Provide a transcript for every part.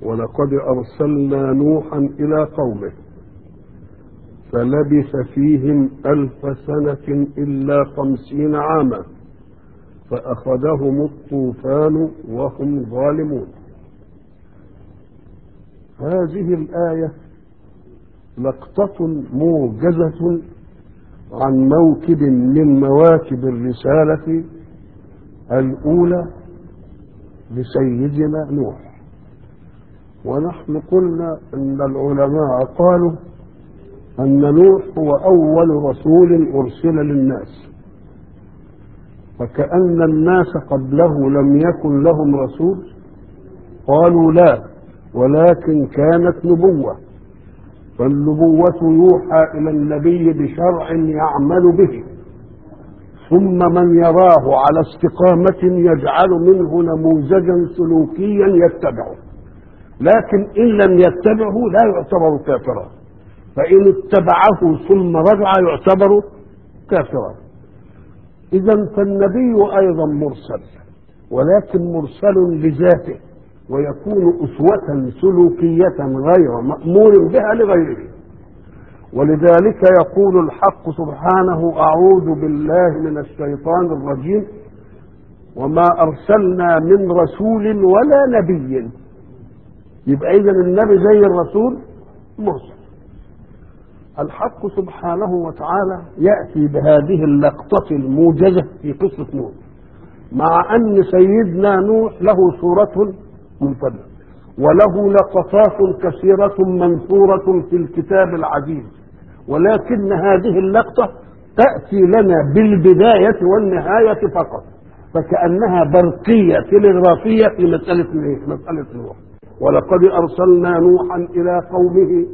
ولقد أرسلنا نوحا إلى قومه فلبث فيهم ألف سنة إلا خمسين عاما فأخذهم الطوفان وهم ظالمون هذه الآية لقطة موجزة عن موكب من مواكب الرسالة الأولى لسيدنا نوح ونحن قلنا ان العلماء قالوا ان نوح هو اول رسول ارسل للناس فكأن الناس قبله لم يكن لهم رسول قالوا لا ولكن كانت نبوة فالنبوة يوحى إلى النبي بشرع يعمل به ثم من يراه على استقامة يجعل منه نموذجا سلوكيا يتبعه لكن إن لم يتبعه لا يعتبر كافرا فإن اتبعه ثم رجع يعتبر كافرا إذا فالنبي أيضا مرسل ولكن مرسل لذاته ويكون أسوة سلوكية غير مأمور بها لغيره ولذلك يقول الحق سبحانه أعوذ بالله من الشيطان الرجيم وما أرسلنا من رسول ولا نبي يبقى إذا النبي زي الرسول مرسل الحق سبحانه وتعالى يأتي بهذه اللقطة الموجزة في قصة نوح مع أن سيدنا نوح له سورة منفردة وله لقطات كثيرة منثورة في الكتاب العزيز ولكن هذه اللقطة تأتي لنا بالبداية والنهاية فقط فكأنها برقية تلغرافية في مسألة إيه؟ مسألة نوح ولقد أرسلنا نوحا إلى قومه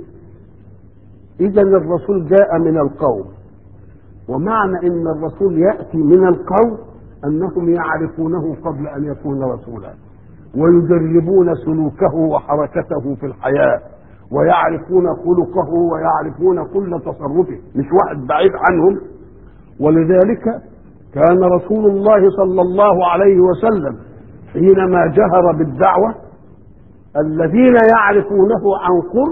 إذا الرسول جاء من القوم ومعنى أن الرسول يأتي من القوم أنهم يعرفونه قبل أن يكون رسولا ويجربون سلوكه وحركته في الحياة ويعرفون خلقه ويعرفون كل تصرفه مش واحد بعيد عنهم ولذلك كان رسول الله صلى الله عليه وسلم حينما جهر بالدعوة الذين يعرفونه عن قرب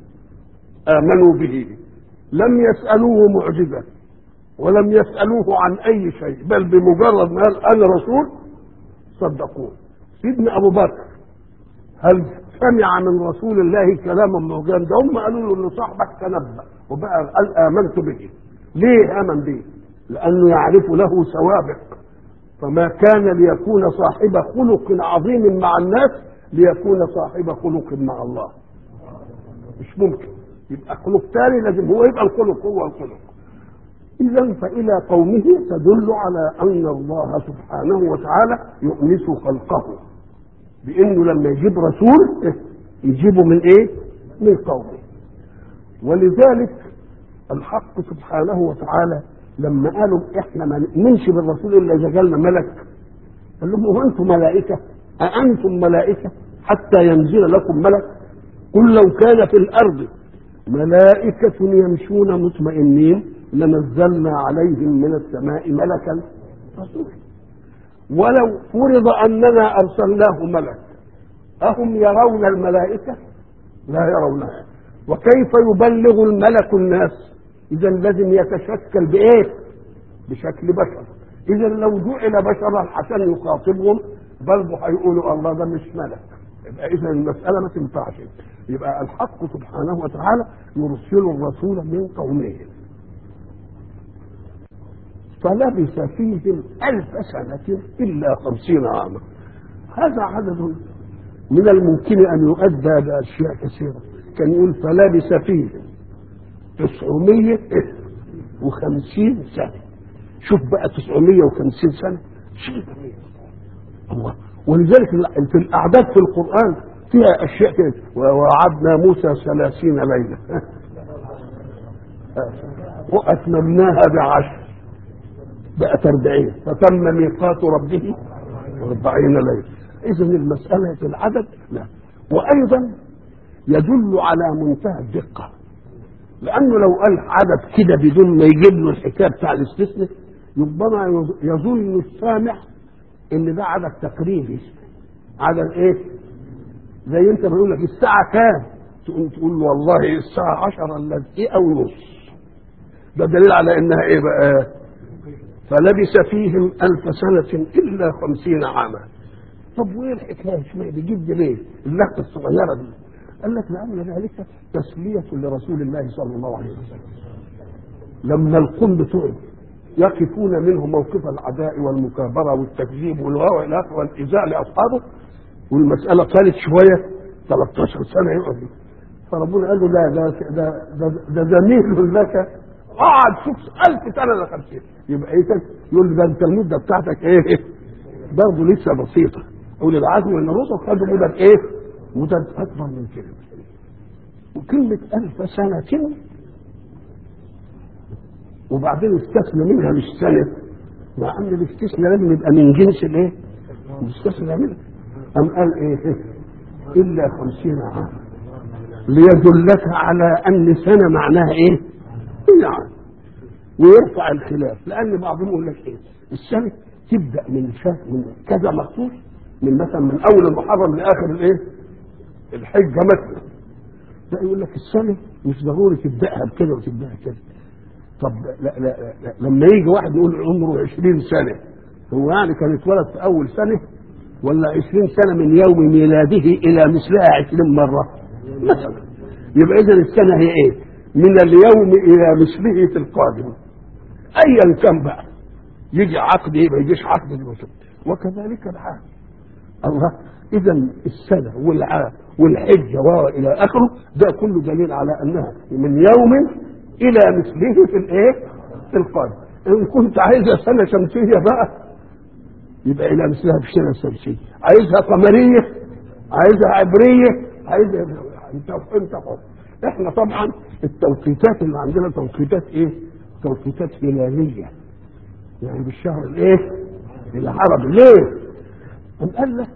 آمنوا به لم يسألوه معجزة ولم يسألوه عن أي شيء بل بمجرد ما قال أنا رسول صدقوه سيدنا أبو بكر هل سمع من رسول الله كلاما معجزا ده هم قالوا له ان صاحبك تنبأ وبقى قال آمنت به ليه آمن به لأنه يعرف له سوابق فما كان ليكون صاحب خلق عظيم مع الناس ليكون صاحب خلق مع الله مش ممكن يبقى خلق تاني لازم هو يبقى الخلق هو الخلق إذا فإلى قومه تدل على أن الله سبحانه وتعالى يؤنس خلقه بأنه لما يجيب رسول يجيبه من إيه؟ من قومه ولذلك الحق سبحانه وتعالى لما قالوا احنا ما نؤمنش بالرسول الا اذا جالنا ملك قال لهم هو انتم ملائكه أأنتم ملائكه حتى ينزل لكم ملك قل لو كان في الارض ملائكه يمشون مطمئنين لنزلنا عليهم من السماء ملكا رسولا ولو فرض اننا ارسلناه ملك اهم يرون الملائكه لا يرونها وكيف يبلغ الملك الناس اذا لازم يتشكل بايه بشكل بشر اذا لو جعل بشرا عشان يخاطبهم برضه هيقولوا الله ده مش ملك يبقى اذا المساله ما تنفعش يبقى الحق سبحانه وتعالى يرسل الرسول من قومه فلبث فيهم ألف سنة إلا خمسين عاما هذا عدد من الممكن أن يؤدى بأشياء كثيرة كان يقول فلبث فيهم تسعمية وخمسين سنة شوف بقى تسعمية وخمسين سنة شيء جميل الله ولذلك في الأعداد في القرآن فيها أشياء كده ووعدنا موسى ثلاثين ليلة وأتممناها بعشر بقت أربعين فتم ميقات ربه أربعين ليلة إذا المسألة في العدد لا وأيضا يدل على منتهى الدقة لأنه لو قال عدد كده بدون ما يجيب له الحكاية بتاع الاستثناء ربما يظن السامع إن ده عدد تقريبي عدد إيه؟ زي انت بيقول لك الساعه كام تقوم تقول له والله الساعه 10 الا دقيقه ونص ده دليل على انها ايه بقى فلبث فيهم ألف سنة إلا خمسين عاما طب وإيه الحكاية اشمعنى بيجيب دي ليه اللقطة الصغيرة دي قال لك لأن ذلك تسلية لرسول الله صلى الله عليه وسلم لما القوم بتوعه يقفون منه موقف العداء والمكابرة والتكذيب والغاء إلى آخره والإيذاء لأصحابه والمسألة طالت شوية 13 سنة يقعد فربنا قال له لا ده ده ده, ده زميل لك قعد شوف ألف سنة إلى 50 يبقى إيه يقول له ده أنت المدة بتاعتك إيه؟ برضه لسه بسيطة أولي العزم وإن الرسل خدوا مدة إيه؟ مدة أكبر من كده وكلمة ألف سنة وبعدين استثنى منها مش سنة مع أن الاستثناء لازم يبقى من جنس الإيه؟ مستثنى منها أم قال إيه؟ إلا خمسين عام ليدلك على أن سنة معناها إيه؟ يعني ويرفع الخلاف لأن بعضهم يقول لك إيه؟ السنة تبدأ من شهر من كذا مخصوص من مثلا من أول المحرم لآخر الإيه؟ الحجة مثلا لا يقول لك السنة مش ضروري تبدأها بكده وتبدأها كده طب لا لا لا لما يجي واحد يقول عمره 20 سنة هو يعني كان اتولد في أول سنة ولا 20 سنة من يوم ميلاده إلى مثلها 20 مرة مثلا يبقى إذا السنة هي إيه؟ من اليوم إلى مثله في القادم أيا كان بقى يجي عقد إيه ما يجيش عقد المسلم وكذلك العام الله إذا السنة والعام والحجة وإلى آخره ده كله دليل على أنها من يوم إلى مثله في الإيه؟ في القادم إن كنت عايزها سنة شمسية بقى يبقى إلى مثلها في السنة الشمسية عايزها قمرية عايزها عبرية عايزها انت انت حر احنا طبعا التوقيتات اللي عندنا توقيتات ايه؟ توقيتات هلالية يعني بالشهر الايه؟ العربي ليه؟ أم قال لك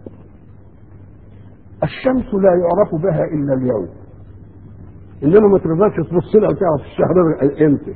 الشمس لا يعرف بها الا اليوم انما ما تقدرش تبص لها وتعرف الشهر امتى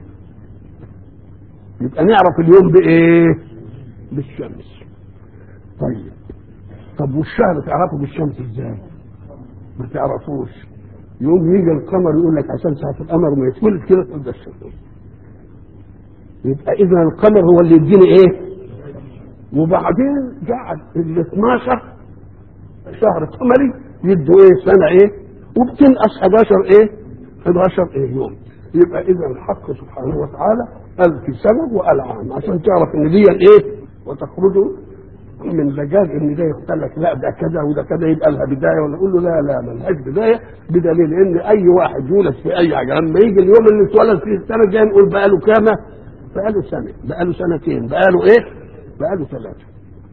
يبقى نعرف اليوم بايه؟ بالشمس طيب طب والشهر تعرفه بالشمس ازاي؟ ما تعرفوش يوم يجي القمر يقول لك عشان ساعة القمر ما يتولد كده تقول ده الشمس يبقى إذا القمر هو اللي يديني إيه؟ وبعدين قعد ال 12 شهر قمري يدوا إيه سنة إيه؟ وبتنقص 11 إيه؟ 11 إيه يوم يبقى إذا الحق سبحانه وتعالى ألف سنة وقال عام عشان تعرف إن دي إيه؟ وتخرجوا من دجاج ان ده يختلف لا ده كذا وده كذا يبقى لها بدايه ولا نقول له لا لا ملهاش بدايه بدليل ان اي واحد يولد في اي حاجه لما يجي اليوم اللي اتولد فيه السنه الجايه نقول بقى له كام؟ بقى له سنه بقى له سنتين بقى له ايه؟ بقى له ثلاثه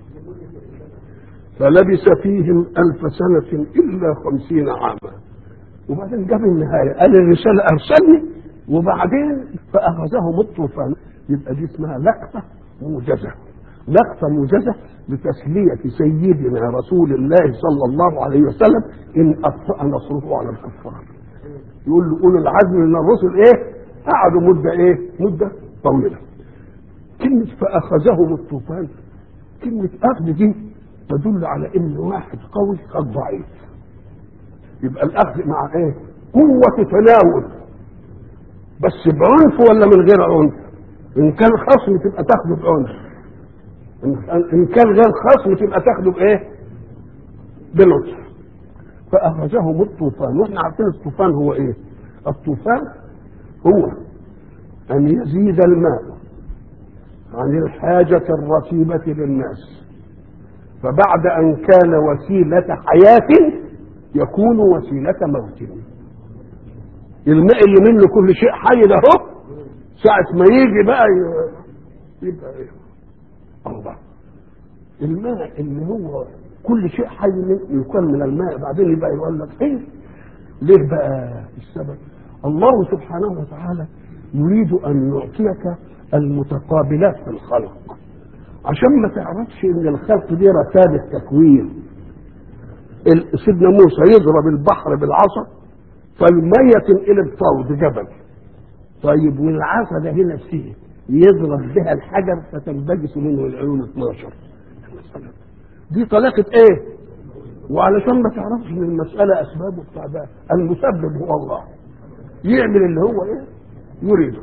فلبث فيهم ألف سنة إلا خمسين عاما وبعدين جاب النهاية قال الرسالة أرسلني وبعدين فأخذهم الطوفان يبقى دي اسمها لقطة موجزة لقطة موجزة لتسلية سيدنا رسول الله صلى الله عليه وسلم إن أبطأ نصره على الكفار يقول له أولو العزم من الرسل إيه قعدوا مدة إيه مدة طويلة كلمة فأخذهم الطوفان كلمة أخذ دي تدل على إن واحد قوي قد ضعيف يبقى الأخذ مع إيه قوة تناول بس بعنف ولا من غير عنف إن كان خصم تبقى تاخده بعنف ان كان غير خصم تبقى تاخده بايه؟ بلطف فاخرجهم الطوفان واحنا عارفين الطوفان هو ايه؟ الطوفان هو ان يزيد الماء عن الحاجة الرتيبة للناس فبعد أن كان وسيلة حياة يكون وسيلة موت الماء اللي منه كل شيء حي ده هو ساعة ما يجي بقى يبقى ايه؟ الله الماء اللي هو كل شيء حي يكون من الماء بعدين يبقى يقول لك ايه ليه بقى السبب الله سبحانه وتعالى يريد ان يعطيك المتقابلات في الخلق عشان ما تعرفش ان الخلق دي رتابة تكوين سيدنا موسى يضرب البحر بالعصا فالمية تنقلب فوض جبل طيب والعصا ده هنا فيه يضرب بها الحجر فتنبجس منه العيون 12 دي طلاقة ايه وعلشان ما تعرفش ان المساله اسباب وبتاع ده المسبب هو الله يعمل اللي هو ايه يريده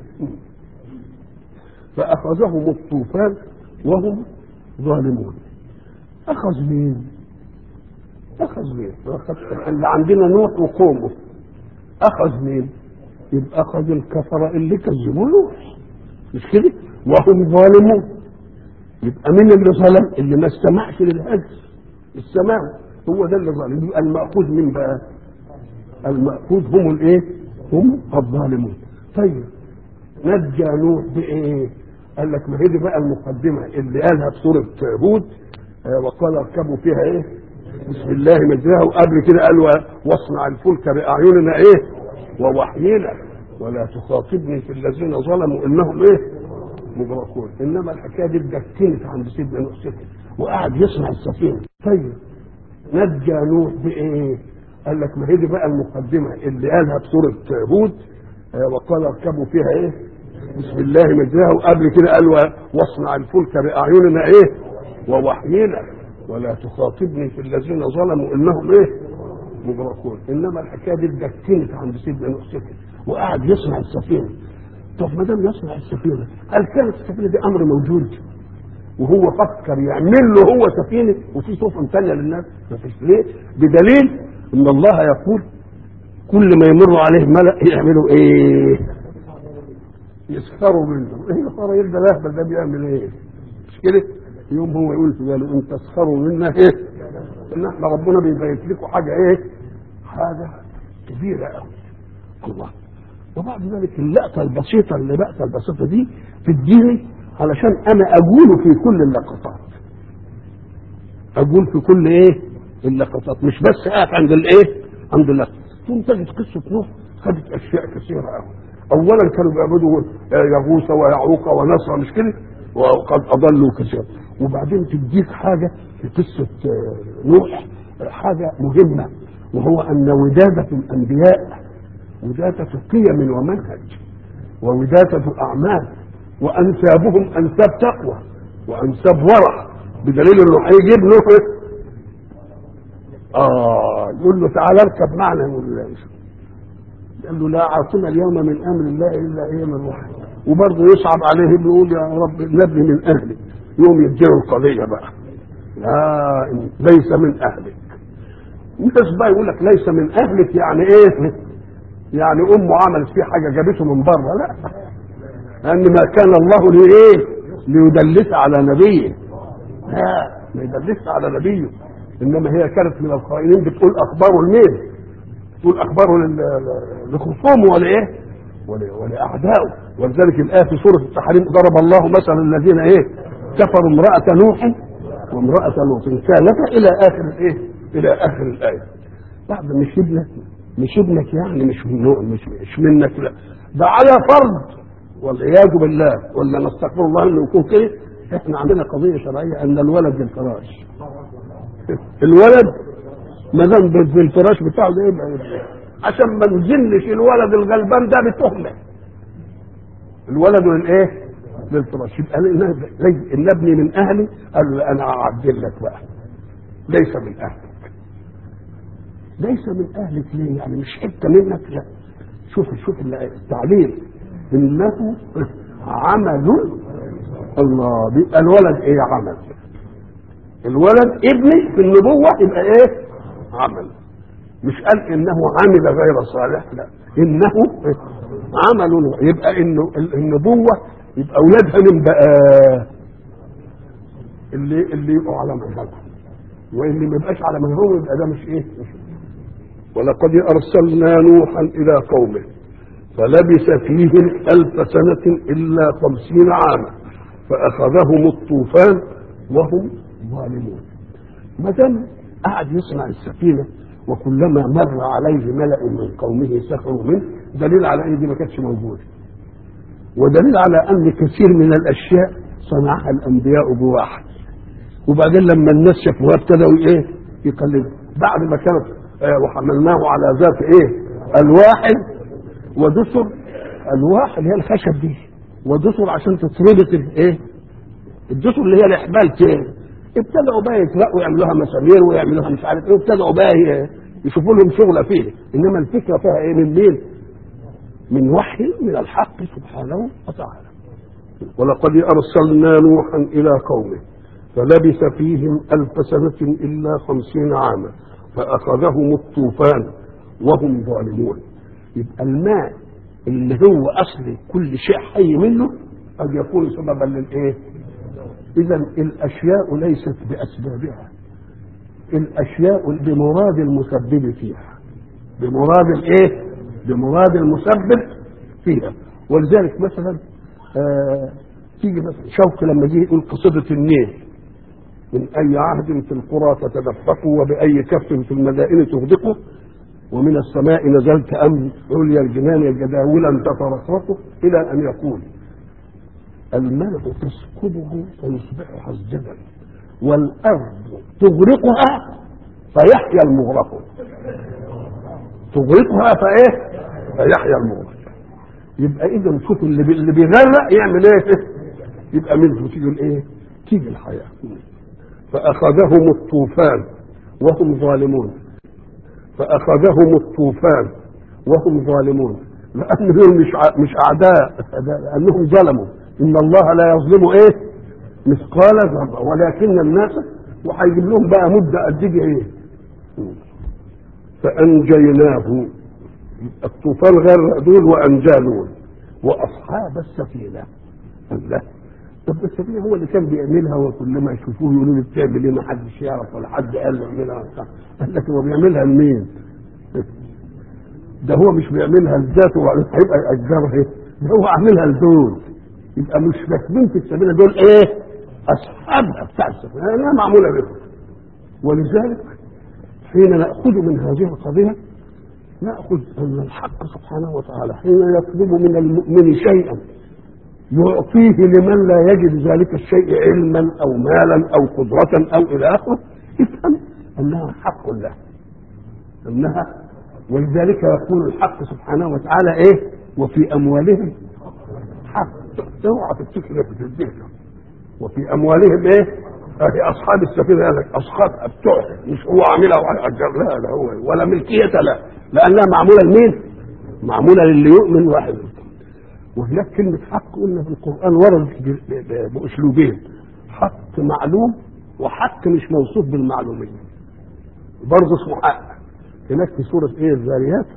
فاخذهم الطوفان وهم ظالمون اخذ مين اخذ مين أخذ اللي عندنا نوح وقومه اخذ مين يبقى اخذ الكفره اللي كذبوا نوح مش كده وهم ظالمون يبقى مين اللي ظلم اللي ما استمعش للهجس السماع هو ده اللي ظالم يبقى المأخوذ من بقى المأخوذ هم الايه هم الظالمون طيب نجى نوح بايه قال لك ما هي دي بقى المقدمه اللي قالها في سوره هود آه، وقال اركبوا فيها ايه بسم الله مجراها وقبل كده قال واصنع الفلك باعيننا ايه ووحينا ولا تخاطبني في الذين ظلموا انهم ايه مغرقون انما الحكايه دي اتدكنت عند سيدنا نوح سكت وقعد يصنع السفينه طيب نجى نوح بايه قال لك ما هي دي بقى المقدمه اللي قالها في سوره هود آه، وقال اركبوا فيها ايه بسم الله مجراها وقبل كده قال واصنع الفلك باعيننا ايه ووحينا ولا تخاطبني في الذين ظلموا انهم ايه مغرقون انما الحكايه دي اتدكنت عند سيدنا نوح سكت وقعد يصنع السفينه طب ما دام يصنع السفينه هل كانت السفينه دي امر موجود وهو فكر يعمل له هو سفينه وفي سفن ثانيه للناس ما فيش ليه بدليل ان الله يقول كل ما يمر عليه ملأ يعملوا ايه يسخروا منه ايه يا ترى يبدا الاهبل ده بيعمل ايه مش كده يوم هو يقول في باله ان تسخروا منا ايه ان احنا ربنا بيبيت لكم حاجه ايه حاجه كبيره قوي الله وبعد ذلك اللقطه البسيطه اللي بقى البسيطه دي تديني علشان انا اقول في كل اللقطات اقول في كل ايه اللقطات مش بس اقف عند الايه عند اللقطه ثم تجد قصه نوح خدت اشياء كثيره قوي اولا كانوا بيعبدوا يغوث ويعوق ونصر مش كده وقد اضلوا كثيرا وبعدين تديك حاجه في قصه نوح حاجه مهمه وهو ان وداده الانبياء وداده قيم ومنهج ووداده اعمال وانسابهم انساب تقوى وانساب ورع بدليل انه هيجيب نوح اه يقول له تعالى اركب معنا قال له لا عاصم اليوم من امر الله الا ايه من رحمه وبرضه يصعب عليه بيقول يا رب نبني من اهلك يوم يديله القضيه بقى لا ليس من اهلك الناس بقى يقول لك ليس من اهلك يعني ايه يعني امه عملت فيه حاجه جابته من بره لا لان ما كان الله لايه ليدلس على نبيه لا ما يدلسش على نبيه انما هي كانت من الخائنين بتقول اخباره لمين تقول اخباره لخصومه ولا ايه ولا ولاعدائه ولذلك الايه في سوره التحريم ضرب الله مثلا الذين ايه كفروا امراه نوح وامراه لوط كانتا الى اخر الايه الى اخر الايه بعد مش ابنك مش ابنك يعني مش من نوع مش, مش منك لا ده على فرض والعياذ بالله ولا نستغفر الله انه يكون كده احنا عندنا قضيه شرعيه ان الولد للفراش الولد ما دام بالفراش بتاعه ده يبقى يبقى. عشان ما نزلش الولد الغلبان ده بتهمه الولد للايه؟ للفراش يبقى ان ابني من اهلي قال له انا اعدل لك بقى ليس من اهلك ليس من اهلك ليه؟ يعني مش حته منك لا شوف شوف التعليل انه عمل الله بيبقى الولد ايه عمل الولد ابني في النبوة يبقى ايه عمل مش قال انه عمل غير صالح لا انه عمل يبقى انه النبوة يبقى اولادها من بقى اللي اللي يبقوا على منهجهم واللي ما يبقاش على منهجهم يبقى ده مش ايه مش ولقد ارسلنا نوحا الى قومه فلبث فيهم الف سنة الا خمسين عاما فاخذهم الطوفان وهم ظالمون ما دام قعد يصنع السفينه وكلما مر عليه ملأ من قومه سخروا منه دليل على ان دي ما كانتش موجوده ودليل على ان كثير من الاشياء صنعها الانبياء بواحد وبعدين لما الناس شافوها ابتدوا ايه يقلدوا بعد ما كانت آه وحملناه على ذات ايه الواح ودسر الواح اللي هي الخشب دي ودسر عشان تتربط الايه الدسر اللي هي الاحبال ابتدأوا بقى يسرقوا يعملوها مسامير ويعملوها مش عارف ايه وابتدأوا بقى ي- يشوفوا لهم شغله فيه انما الفكره فيها ايه من مين؟ من وحي من الحق سبحانه وتعالى ولقد أرسلنا نوحا إلى قومه فلبث فيهم ألف سنة إلا خمسين عاما فأخذهم الطوفان وهم ظالمون يبقى الماء اللي هو أصل كل شيء حي منه قد يكون سببا للإيه؟ إذا الأشياء ليست بأسبابها الأشياء بمراد المسبب فيها بمراد الإيه؟ بمراد المسبب فيها ولذلك مثلا آه تيجي مثلا شوق لما جه يقول قصيدة النيل من أي عهد في القرى تتدفقوا وبأي كف في المدائن تغدقوا ومن السماء نزلت أم عليا الجنان الجداولا تترصرصوا إلى أن يقول الماء تسكبه فيصبح حسجدا والأرض تغرقها فيحيا المغرق تغرقها فايه؟ فيحيا المغرق يبقى اذا شوف اللي بي- اللي بيغرق يعمل ايه؟ يبقى منه تيجي الايه؟ تيجي الحياه فاخذهم الطوفان وهم ظالمون فاخذهم الطوفان وهم ظالمون لان دول مش ع- مش اعداء لانهم ظلموا ان الله لا يظلم ايه؟ مثقال ذره ولكن الناس وهيجيب لهم بقى مده قد ايه؟ فانجيناه الطوفان غرق دول وانجى دول واصحاب السفينه الله طب السفينه هو اللي كان بيعملها وكل ما يشوفوه يقولوا له بتعمل ايه ما حدش يعرف ولا حد قال له اعملها وبتاع. قال لك هو بيعملها لمين؟ ده هو مش بيعملها لذاته وبعدين هيبقى يأجرها ايه؟ ده هو عاملها لدول يبقى مش راكبين في السفينه دول ايه؟ اصحابها بتاع السفينه لانها معموله بهم ولذلك حين ناخذ من هذه القضيه ناخذ ان الحق سبحانه وتعالى حين يطلب من المؤمن شيئا يعطيه لمن لا يجد ذلك الشيء علما او مالا او قدره او الى اخره افهم انها حق له انها ولذلك يقول الحق سبحانه وتعالى ايه وفي اموالهم حق اوعى تفتكر في الذهن وفي اموالهم ايه أهي اصحاب السفينه قال لك اصحابها بتوعها مش هو عاملها وهيأجر لا لا هو ولا ملكيه لا لانها معموله لمين؟ معموله للي يؤمن واحد وهناك كلمه حق قلنا في القران ورد ب- ب- باسلوبين حق معلوم وحق مش موصوف بالمعلوميه برضه اسمه حق هناك في سوره ايه الذاريات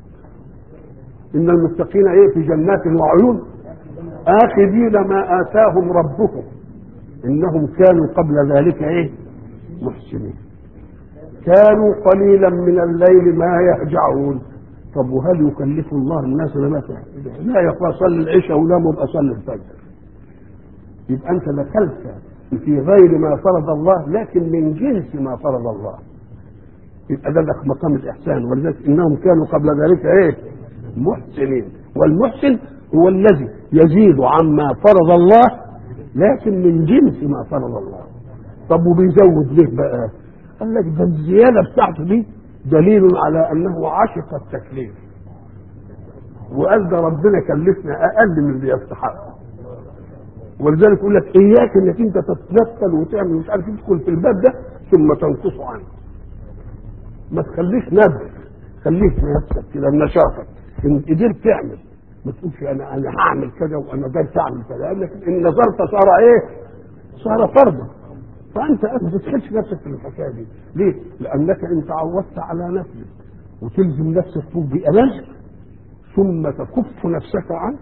ان المتقين ايه في جنات وعيون اخذين ما اتاهم ربهم انهم كانوا قبل ذلك ايه محسنين كانوا قليلا من الليل ما يهجعون طب وهل يكلف الله الناس لما لا يقرا صلي العشاء ولا مبقى صلي الفجر يبقى انت دخلت في غير ما فرض الله لكن من جنس ما فرض الله يبقى ده لك مقام الاحسان ولذلك انهم كانوا قبل ذلك ايه محسنين والمحسن هو الذي يزيد عما فرض الله لكن من جنس ما فرض الله طب وبيزود ليه بقى قال لك ده الزياده بتاعته دي دليل على انه عشق التكليف وقال ده ربنا كلفنا اقل من اللي يستحق ولذلك يقول لك اياك انك انت تتنفل وتعمل مش عارف تدخل في الباب ده ثم تنقص عنه ما تخليش نبذ خليك في نفسك كده بنشاطك ان قدرت تعمل ما تقولش انا انا هعمل كذا وانا قدرت اعمل كذا لانك ان نظرت صار ايه؟ صار فرضا فانت ما تدخلش نفسك في الحكايه دي ليه؟ لانك ان تعودت على نفسك وتلزم نفسك فوق بأمان ثم تكف نفسك عنه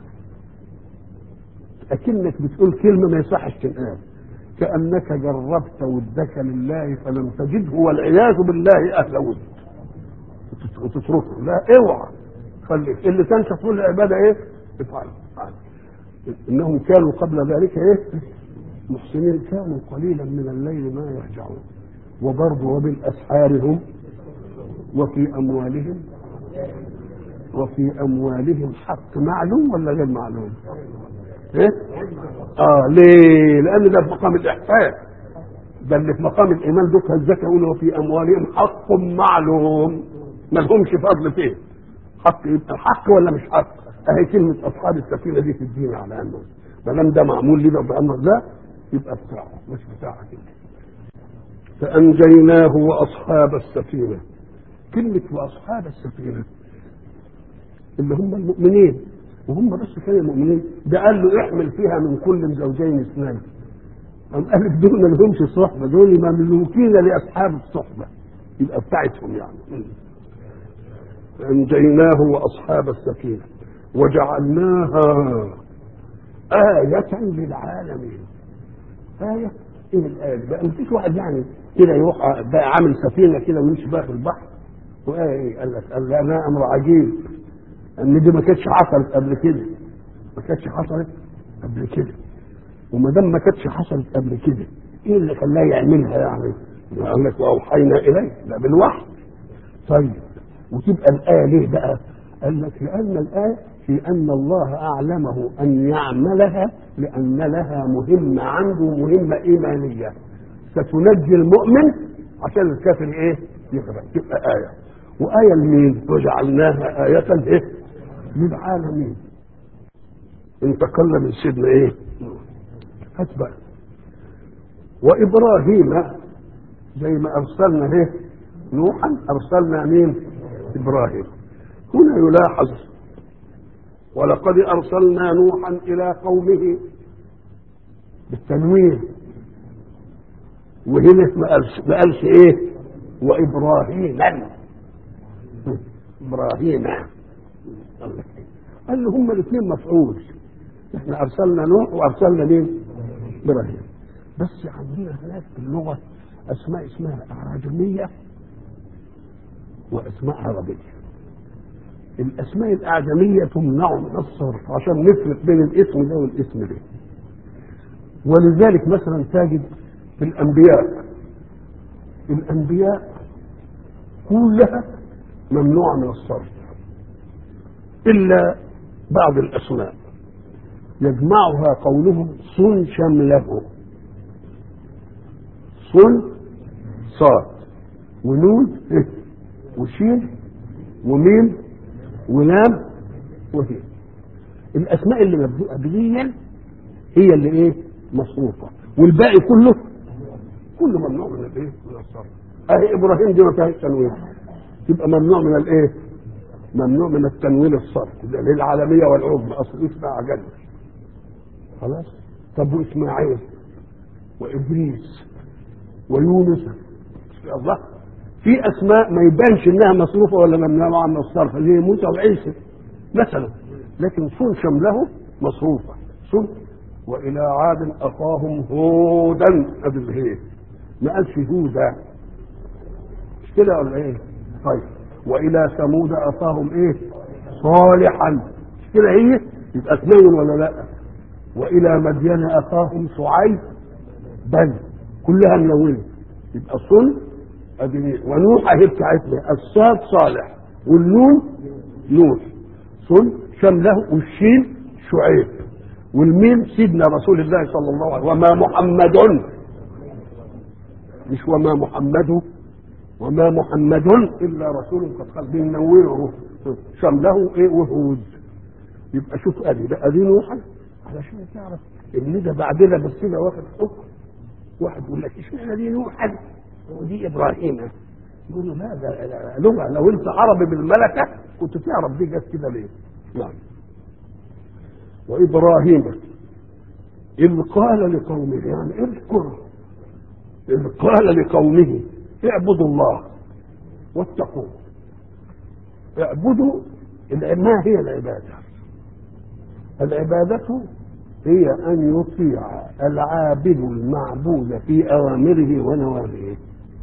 اكنك بتقول كلمه ما يصحش تنقال كانك جربت ودك لله فلم تجده والعياذ بالله اهل ود وتتركه لا اوعى خليك اللي كان تقول العباده ايه؟ افعل افعل انهم كانوا قبل ذلك ايه؟ محسنين كانوا قليلا من الليل ما يهجعون وبرضه وبالاسحار هم وفي اموالهم وفي اموالهم حق معلوم ولا غير معلوم؟ ايه؟ اه ليه؟ لان ده في مقام الاحسان ده اللي في مقام الايمان دوك الزكاه يقولوا وفي اموالهم حق معلوم ما لهمش فضل فيه حق يبقى حق ولا مش حق؟ اهي كلمه اصحاب السفينه دي في الدين على انه ما دام ده معمول لنا بامر ده يبقى بتاعه مش بتاعك انت فأنجيناه وأصحاب السفينة كلمة وأصحاب السفينة اللي هم المؤمنين وهم بس كانوا المؤمنين ده قال له احمل فيها من كل زوجين اثنين أم قال لك دول ما لهمش صحبة دول مملوكين لأصحاب الصحبة يبقى بتاعتهم يعني أنجيناه وأصحاب السفينة وجعلناها آية للعالمين آية إيه الآية بقى مفيش واحد يعني كده يروح بقى عامل سفينة كده ويمشي بقى في البحر وإيه قال لك قال لا أمر عجيب ان دي ما كانتش حصلت قبل كده ما كانتش حصلت قبل كده وما دام ما كانتش حصلت قبل كده ايه اللي خلاه يعملها يعني؟ قال لك واوحينا اليه ده بالوحي طيب وتبقى الايه ليه بقى؟ قال لك لان الايه في ان الله اعلمه ان يعملها لان لها مهمه عنده مهمه ايمانيه ستنجي المؤمن عشان الكافر ايه؟ يغرق تبقى ايه وآية لمين؟ وجعلناها آية إيه؟ للعالمين. انتقل من سيدنا إيه؟ هات بقى. وإبراهيم زي ما أرسلنا إيه؟ نوحا أرسلنا مين؟ إبراهيم. هنا يلاحظ ولقد أرسلنا نوحا إلى قومه بالتنوين وهنا ما قالش ما قالش إيه؟ وإبراهيم ابراهيم قال له هما الاثنين مفعول احنا ارسلنا نوح وارسلنا مين؟ ابراهيم بس عندنا هناك في اللغه اسماء اسمها اعجميه واسماء عربيه الاسماء الاعجميه تمنع من الصرف عشان نفرق بين الاسم ده والاسم ده ولذلك مثلا تجد في الانبياء الانبياء كلها ممنوعة من الصرف إلا بعض الأسماء يجمعها قولهم صن شمله صن صاد ونون وشين وميم ولام وهي الأسماء اللي مبدوءة بليا هي اللي إيه مصروفة والباقي كله كله ممنوع من الإيه من الصرف أهي إبراهيم دي ما فيهاش تنوين يبقى ممنوع من الايه؟ ممنوع من التنوين الصرف ده للعالميه والعظمى اصل اسمها عجل خلاص طب واسماعيل وادريس ويونس الله في اسماء ما يبانش انها مصروفه ولا ممنوعه من الصرف زي موسى وعيسى مثلا لكن صن شمله مصروفه صن والى عاد اخاهم هودا ادي الهي ما قالش هودا مش كده ولا ايه؟ طيب والى ثمود اخاهم ايه صالحا مش كده هي يبقى اثنين ولا لا والى مدين اخاهم شعيب بل كلها منونه يبقى صن ادي ونوح اهي بتاعتنا الصاد صالح والنون نوح صن شمله والشين شعيب والميم سيدنا رسول الله صلى الله عليه وسلم وما محمد مش وما محمد وما محمد الا رسول قد خلق بننوره شمله ايه وهود يبقى شوف ادي بقى دي نوحا علشان تعرف ان ده بعدنا بس كده واخد حكم واحد يقول لك اشمعنى دي نوحا ودي ابراهيم يقول له لا ده لغه لو انت عربي بالملكه كنت تعرف دي جت كده ليه نعم وابراهيم اذ قال لقومه يعني اذكر اذ قال لقومه اعبدوا الله واتقوه اعبدوا ما هي العبادة العبادة هي أن يطيع العابد المعبود في أوامره ونواهيه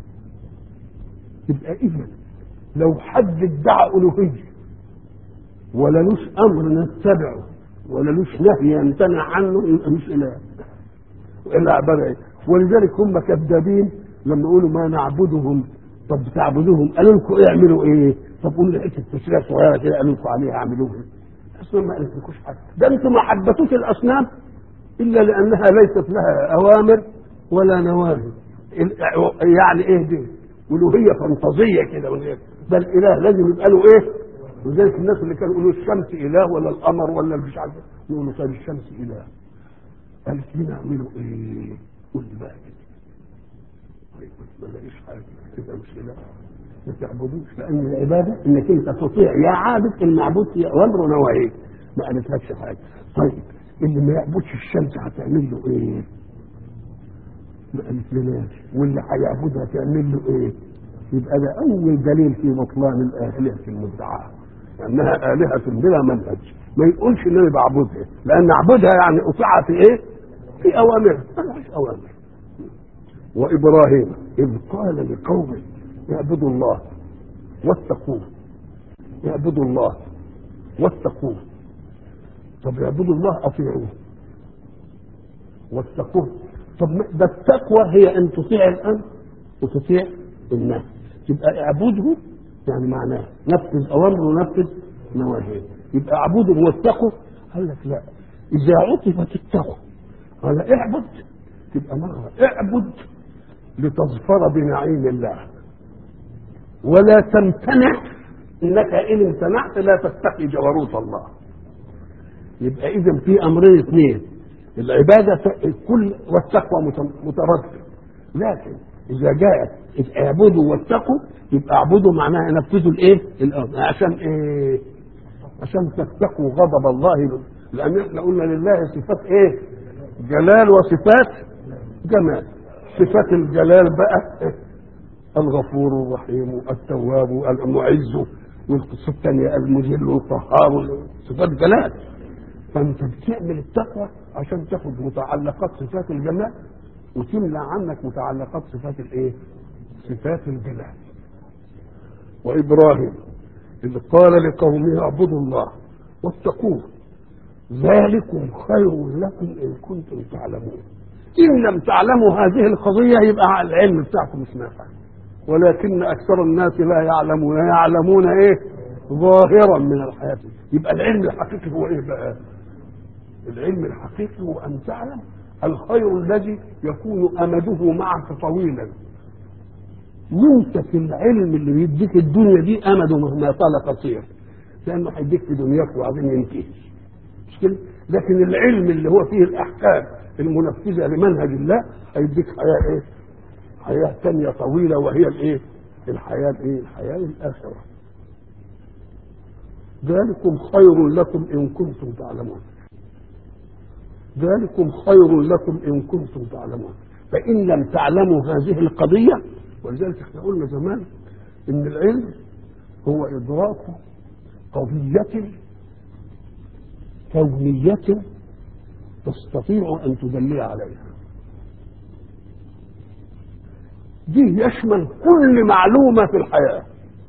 يبقى إذا لو حد ادعى ألوهية ولا لوش أمر نتبعه ولا لوش نهي يمتنع عنه يبقى مش إله إلا عبادة ولذلك هم كذابين لما يقولوا ما نعبدهم طب بتعبدوهم قالوا لكم اعملوا ايه؟ طب قولوا لي حته تشريع صغيره كده قالوا لكم عليها اعملوها الاصنام ما قالت لكوش حاجه ده انتم ما حبتوش الاصنام الا لانها ليست لها اوامر ولا نواهي يعني ايه دي؟ الوهيه فانتازيه كده ده الاله لازم يبقى له ايه؟ ولذلك الناس اللي كانوا يقولوا الشمس اله ولا القمر ولا مش عارف يقولوا طيب الشمس اله قالت لنا اعملوا ايه؟ قول لي بقى كده ما لاقيش حاجه كده مش كده ما تعبدوش لان العباده انك انت تطيع يا عابد المعبود في اوامر ونواهي ما قالتلكش حاجه طيب اللي ما يعبدش الشمس هتعمل له ايه؟ ما قالتلناش واللي هيعبدها تعمل له ايه؟ يبقى ده اول دليل في بطلان الالهه المدعاه انها الهه بلا منهج ما يقولش ان انا بعبدها لان اعبدها يعني اطيعها في ايه؟ في اوامرها ملهاش اوامر وابراهيم اذ قال لقومه اعبدوا الله واتقوه اعبدوا الله واتقوه طب اعبدوا الله اطيعوه واتقوه طب ده التقوى هي ان تطيع الامر وتطيع النهي يبقى اعبده يعني معناه نفذ اوامره ونفذ نواهيه يبقى اعبده واتقوا قال لك لا اذا عطفت التقوى قال اعبد تبقى مره اعبد لتظفر بنعيم الله ولا تمتنع انك ان امتنعت لا تتقي جبروت الله يبقى اذا في امرين اثنين العباده كل والتقوى مترادفه لكن اذا جاءت اعبدوا واتقوا يبقى اعبدوا معناها نفذوا الايه؟ الامر عشان ايه؟ عشان تتقوا غضب الله لان احنا قلنا لله صفات ايه؟ جلال وصفات جمال صفات الجلال بقى الغفور الرحيم التواب المعز والقصه الثانيه المذل القهار صفات جلال فانت بتعمل التقوى عشان تاخد متعلقات صفات الجمال وتمنع عنك متعلقات صفات الايه؟ صفات الجلال. وابراهيم اذ قال لقومه اعبدوا الله واتقوه ذلكم خير لكم ان كنتم تعلمون. ان لم تعلموا هذه القضيه يبقى العلم بتاعكم مش نافع. ولكن اكثر الناس لا يعلمون يعلمون ايه؟ ظاهرا من الحياه يبقى العلم الحقيقي هو ايه بقى؟ العلم الحقيقي هو ان تعلم الخير الذي يكون امده معك طويلا يمسك العلم اللي يديك الدنيا دي امده مهما طال قصير لانه هيديك في دنياك وبعدين ينتهي مش كده لكن العلم اللي هو فيه الاحكام المنفذه لمنهج الله هيديك حياه ايه حياه ثانيه طويله وهي الايه الحياه الايه الحياه الاخره ذلكم خير لكم ان كنتم تعلمون ذلكم خير لكم ان كنتم تعلمون فان لم تعلموا هذه القضيه ولذلك احنا قلنا زمان ان العلم هو ادراك قضيه كونيه تستطيع ان تدلل عليها دي يشمل كل معلومه في الحياه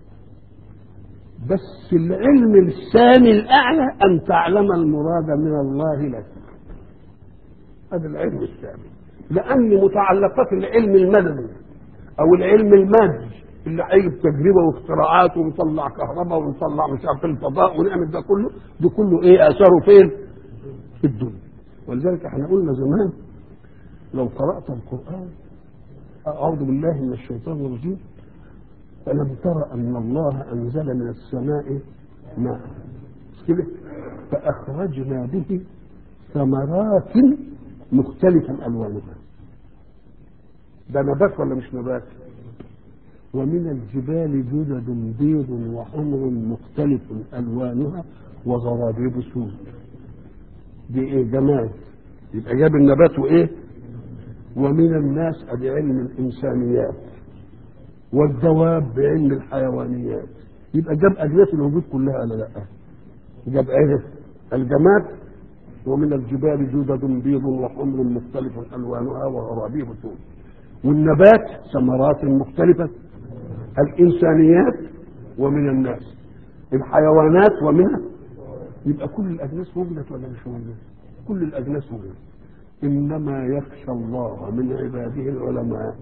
بس العلم الثاني الاعلى ان تعلم المراد من الله لك هذا العلم الثاني لان متعلقات العلم المدني او العلم المادي اللي هيجي تجربه واختراعات ونطلع كهرباء ونطلع مش عارف الفضاء ونعمل ده كله ده كله ايه اثاره فين؟ في الدنيا ولذلك احنا قلنا زمان لو قرات القران اعوذ بالله من الشيطان الرجيم ألم تر أن الله أنزل من السماء ماء كده فأخرجنا به ثمرات مختلفا ألوانها ده نبات ولا مش نبات ومن الجبال جدد بيض وحمر مختلف ألوانها وغرابيب سود دي ايه جمال يبقى جاب النبات وايه ومن الناس ادي علم الانسانيات والدواب بعلم الحيوانيات يبقى جاب اجناس الوجود كلها ولا لا جاب ايه الجماد ومن الجبال جدد بيض وحمر مختلف الوانها وغرابيب سود والنبات ثمرات مختلفه الانسانيات ومن الناس الحيوانات ومنها يبقى كل الاجناس وجدت ولا مش وجدت كل الاجناس وجدت انما يخشى الله من عباده العلماء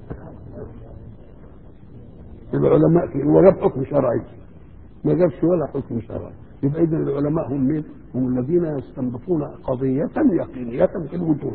العلماء في هو جاب حكم شرعي ما جابش ولا حكم شرعي يبقى اذا العلماء هم مين؟ هم الذين يستنبطون قضية يقينية في الوجود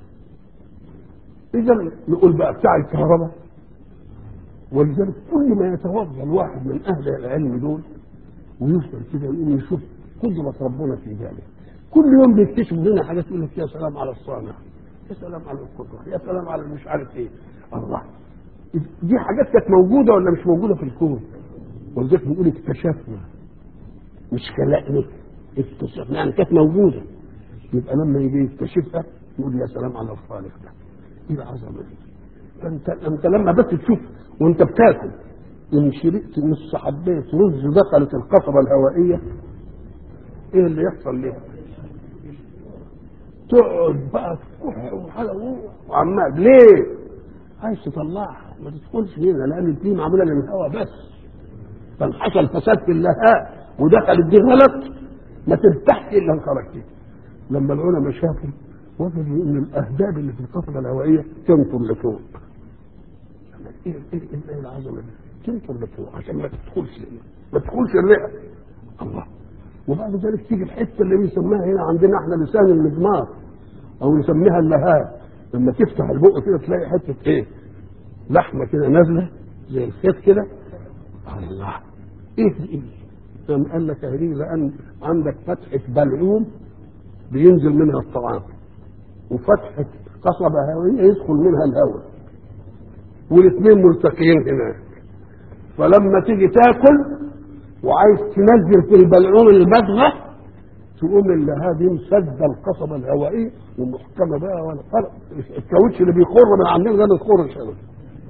اذا نقول بقى بتاع الكهرباء ولذلك كل ما يتوضا الواحد من اهل العلم دول ويفضل كده يقوم يشوف قدرة ربنا في ذلك كل يوم بيكتشف لنا حاجات يقول لك يا سلام على الصانع يا سلام على القدرة يا سلام على مش عارف ايه الله دي حاجات كانت موجوده ولا مش موجوده في الكون ولذلك بنقول اكتشفنا مش خلقنا اكتشفنا يعني كانت موجوده يبقى لما يجي يكتشفها يقول يا سلام على الخالق ده ايه العظمه دي انت انت لما بس تشوف وانت بتاكل ان شربت نص حبيت رز دخلت القصبه الهوائيه ايه اللي يحصل ليه؟ تقعد بقى تكح وحاجه وعمال ليه؟ عايز تطلعها ما تدخلش هنا لان دي معموله للهواء بس فانحصل فساد في اللهاء ودخلت دي غلط ما ترتاحش الا ان خرجت لما العلماء شافوا وجدوا ان الاهداب اللي في القصبه الهوائيه تنطر لفوق ايه ايه ايه العظمه دي؟ تنطر لفوق عشان ما تدخلش ما تدخلش الرئه الله وبعد ذلك تيجي الحته اللي بيسموها هنا عندنا احنا لسان المزمار او نسميها اللهاء لما تفتح البق كده تلاقي حته ايه؟ لحمه كده نازله زي الخيط كده الله ايه دي ايه؟ قام قال لك هذه لان عندك فتحه بلعوم بينزل منها الطعام وفتحه قصبه هوائيه يدخل منها الهواء والاثنين ملتقيين هناك فلما تيجي تاكل وعايز تنزل في البلعوم البدغه تقوم اللي هذه مسدة القصبة الهوائية ومحكمة بقى ولا فرق الكاوتش اللي بيخر من عندنا ده ما يخرش ابدا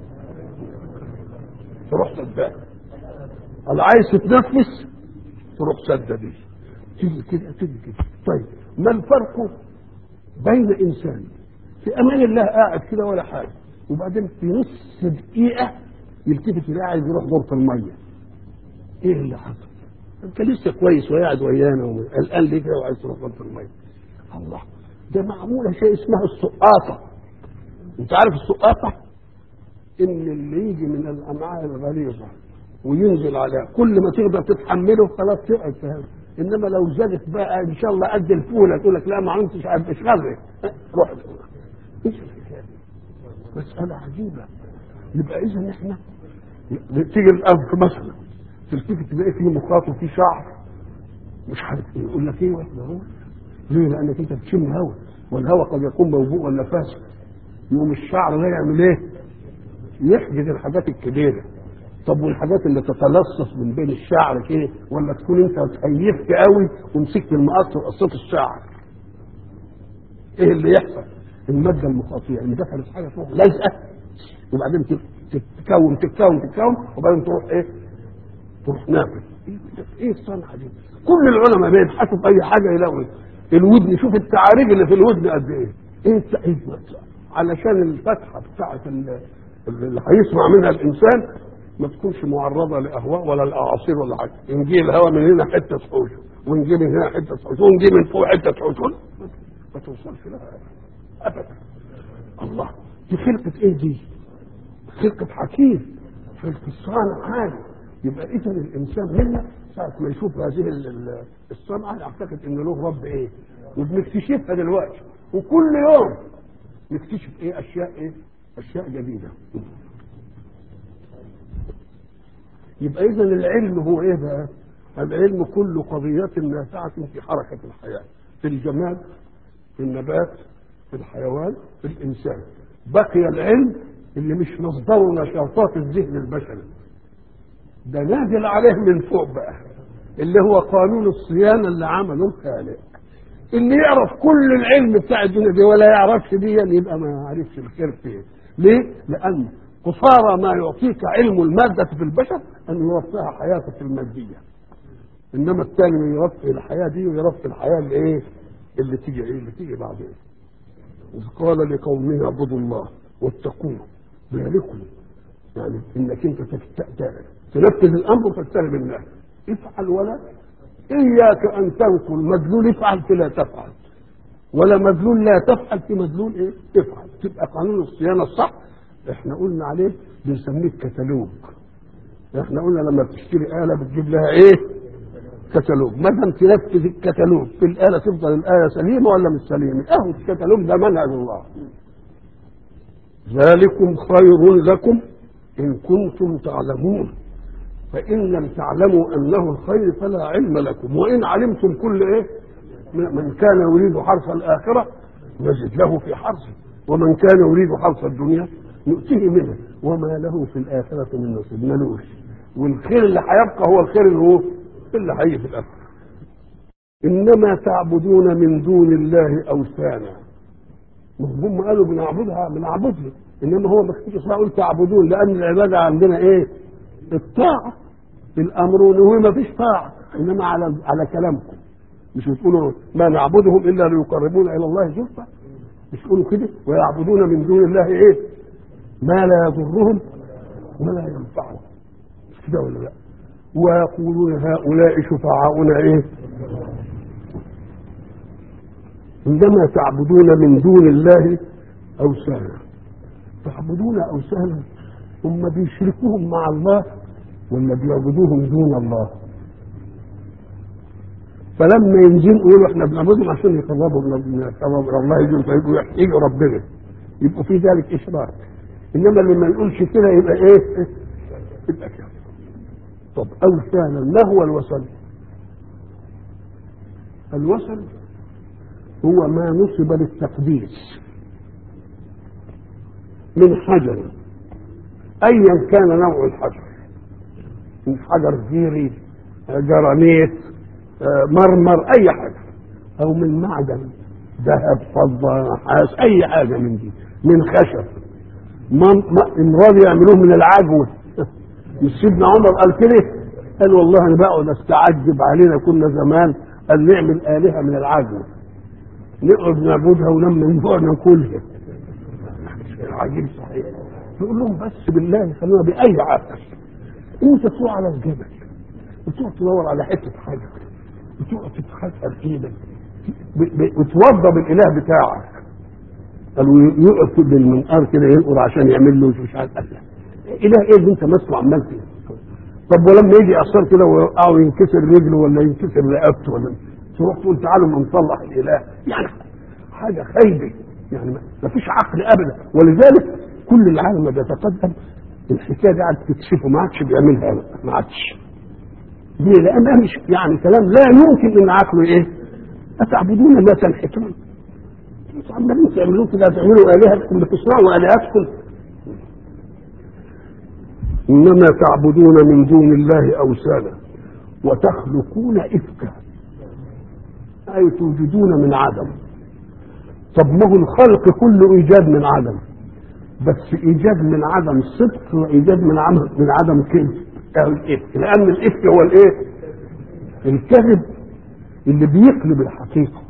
تروح سدها اللي عايز تتنفس تروح سدة دي تيجي كده تيجي كده طيب ما الفرق بين انسان في امان الله قاعد كده ولا حاجه وبعدين في نص دقيقه يلتفت يلاقي عايز يروح غرفه الميه ايه اللي حصل؟ انت لسه كويس وقاعد ويانا قلقان ليه كده وعايز تروح غرفه الميه الله ده معموله شيء اسمها السقاطه انت عارف السقاطه ان اللي يجي من الامعاء الغليظه وينزل على كل ما تقدر تتحمله خلاص تقعد في هذا انما لو زادت بقى ان شاء الله قد الفوله تقول لك لا ما عملتش مش غرق روح ايش الحكايه مساله عجيبه يبقى اذا احنا تيجي الارض مثلا تلتفت تلاقي فيه مخاط وفيه شعر مش عارف ايه يقول لك ايه واحنا اهو ليه؟ لانك انت بتشم هواء والهواء قد يكون موبوء ولا فاسد يقوم الشعر ده يعمل ايه؟ يحجز الحاجات الكبيره طب والحاجات اللي تتلصص من بين الشعر كده ولا تكون انت اتهيفت قوي ومسكت المقص وقصيت الشعر ايه اللي يحصل؟ الماده المخاطيه ان دخلت حاجه تروح لازقه وبعدين تتكون تتكون تتكون وبعدين تروح ايه؟ تروح نافذ ايه ايه الصنعه دي؟ كل العلماء بيبحثوا في اي حاجه يلاقوا الودن شوف التعاريف اللي في الودن قد ايه؟ ايه التعريف علشان الفتحه بتاعت اللي هيسمع منها الانسان ما تكونش معرضه لاهواء ولا لاعاصير ولا حاجه نجيب الهواء من هنا حته حوش ونجيب من هنا حته حوش ونجيب من فوق حته حوش ما توصلش لها ابدا الله دي خلقه ايه دي؟ خلقه حكيم خلقه صانع عالي يبقى اذا الانسان هنا ساعه ما يشوف هذه الصنعه يعتقد ان له رب ايه؟ وبنكتشفها دلوقتي وكل يوم نكتشف ايه اشياء ايه؟ اشياء جديده يبقى اذا العلم هو ايه بقى؟ العلم كل قضية نافعة في حركة الحياة في الجماد في النبات في الحيوان في الإنسان بقي العلم اللي مش مصدره نشاطات الذهن البشري ده نازل عليه من فوق بقى اللي هو قانون الصيانة اللي عمله الخالق اللي يعرف كل العلم بتاع الدنيا دي ولا يعرفش دي يبقى ما يعرفش الخير فين ليه؟ لأن قصارى ما يعطيك علم المادة في البشر أن يوفيها حياتك المادية إنما الثاني يرفع الحياة دي ويرفع الحياة اللي إيه؟ اللي تيجي إيه؟ اللي تيجي بعدين إذ قال لقومه اعبدوا الله واتقوه ذلكم يعني إنك أنت تنفذ الأمر وتجتنب النهي افعل ولا إياك أن تنقل مدلول افعل فلا تفعل ولا مدلول لا تفعل في مدلول إيه؟ افعل تبقى قانون الصيانة الصح احنا قلنا عليه بنسميه كتالوج احنا قلنا لما بتشتري آلة بتجيب لها ايه كتالوج ما دام تنفذ الكتالوج في الآلة تفضل الآلة سليمة ولا مش سليمة اهو الكتالوج ده منهج الله ذلكم خير لكم إن كنتم تعلمون فإن لم تعلموا أنه الخير فلا علم لكم وإن علمتم كل إيه من كان يريد حرث الآخرة نجد له في حرثه ومن كان يريد حرث الدنيا نؤتيه منه وما له في الآخرة من نصيب ملوش والخير اللي هيبقى هو الخير اللي هو اللي هيجي في الآخرة إنما تعبدون من دون الله أوثانا هم قالوا بنعبدها بنعبدها إنما هو ما كانش اسمها يقول تعبدون لأن العبادة عندنا إيه؟ الطاعة الأمر وهو ما فيش طاعة إنما على على كلامكم مش بتقولوا ما نعبدهم إلا ليقربونا إلى الله زلفى مش تقولوا كده ويعبدون من دون الله إيه؟ ما لا يضرهم ولا ينفعهم مش كده ولا لا؟ ويقولون هؤلاء شفعاؤنا إيه؟ عندما تعبدون من دون الله أوثانا تعبدون أوثانا هم بيشركوهم مع الله ولا بيعبدوهم دون الله فلما ينزلوا يقولوا احنا بنعبدهم عشان يقربوا من الله يجوا فيجوا يحيوا ربنا يبقوا في ذلك اشراك انما اللي ما يقولش كده يبقى ايه؟ يبقى كده طب اوثانا ما هو الوثن؟ الوثن هو ما نصب للتقديس من حجر ايا كان نوع الحجر من حجر زيري جرانيت مرمر اي حاجه او من معدن ذهب فضه نحاس اي حاجه من دي من خشب امراض يعملوه من العجوه مش سيدنا عمر قال كده قال والله انا بقعد استعجب علينا كنا زمان قال نعمل الهه من العجوه نقعد نعبدها ولما نجوع ناكلها عجيب صحيح نقول لهم بس بالله خلونا باي عقل انت تروح على الجبل وتروح تدور على حته حجر وتقعد تتخسر ايدك وتوضى بالاله بتاعك قالوا يقف كل المنقار كده ينقر عشان يعمل له مش عارف اله ايه اللي انت ماسكه عمال فيه طب ولما يجي يأثر كده ويوقعه ينكسر رجله ولا ينكسر رقبته ولا تروح تقول تعالوا ما نصلح الاله يعني حاجه خايبه يعني ما فيش عقل ابدا ولذلك كل العالم ما بيتقدم الحكايه دي قاعد تكشفه ما عادش بيعملها ما عادش ليه؟ لانها مش يعني كلام لا يمكن ان عقله ايه؟ اتعبدون ما تنحتون انتوا عمالين تعملوا كده تعملوا الهتكم بتصنعوا الهتكم انما تعبدون من دون الله اوثانا وتخلقون افكا اي توجدون من عدم طب ما هو الخلق كله ايجاد من عدم بس ايجاد من عدم صدق وايجاد من عدم من عدم كذب او الافك لان الافك هو الايه الكذب اللي بيقلب الحقيقه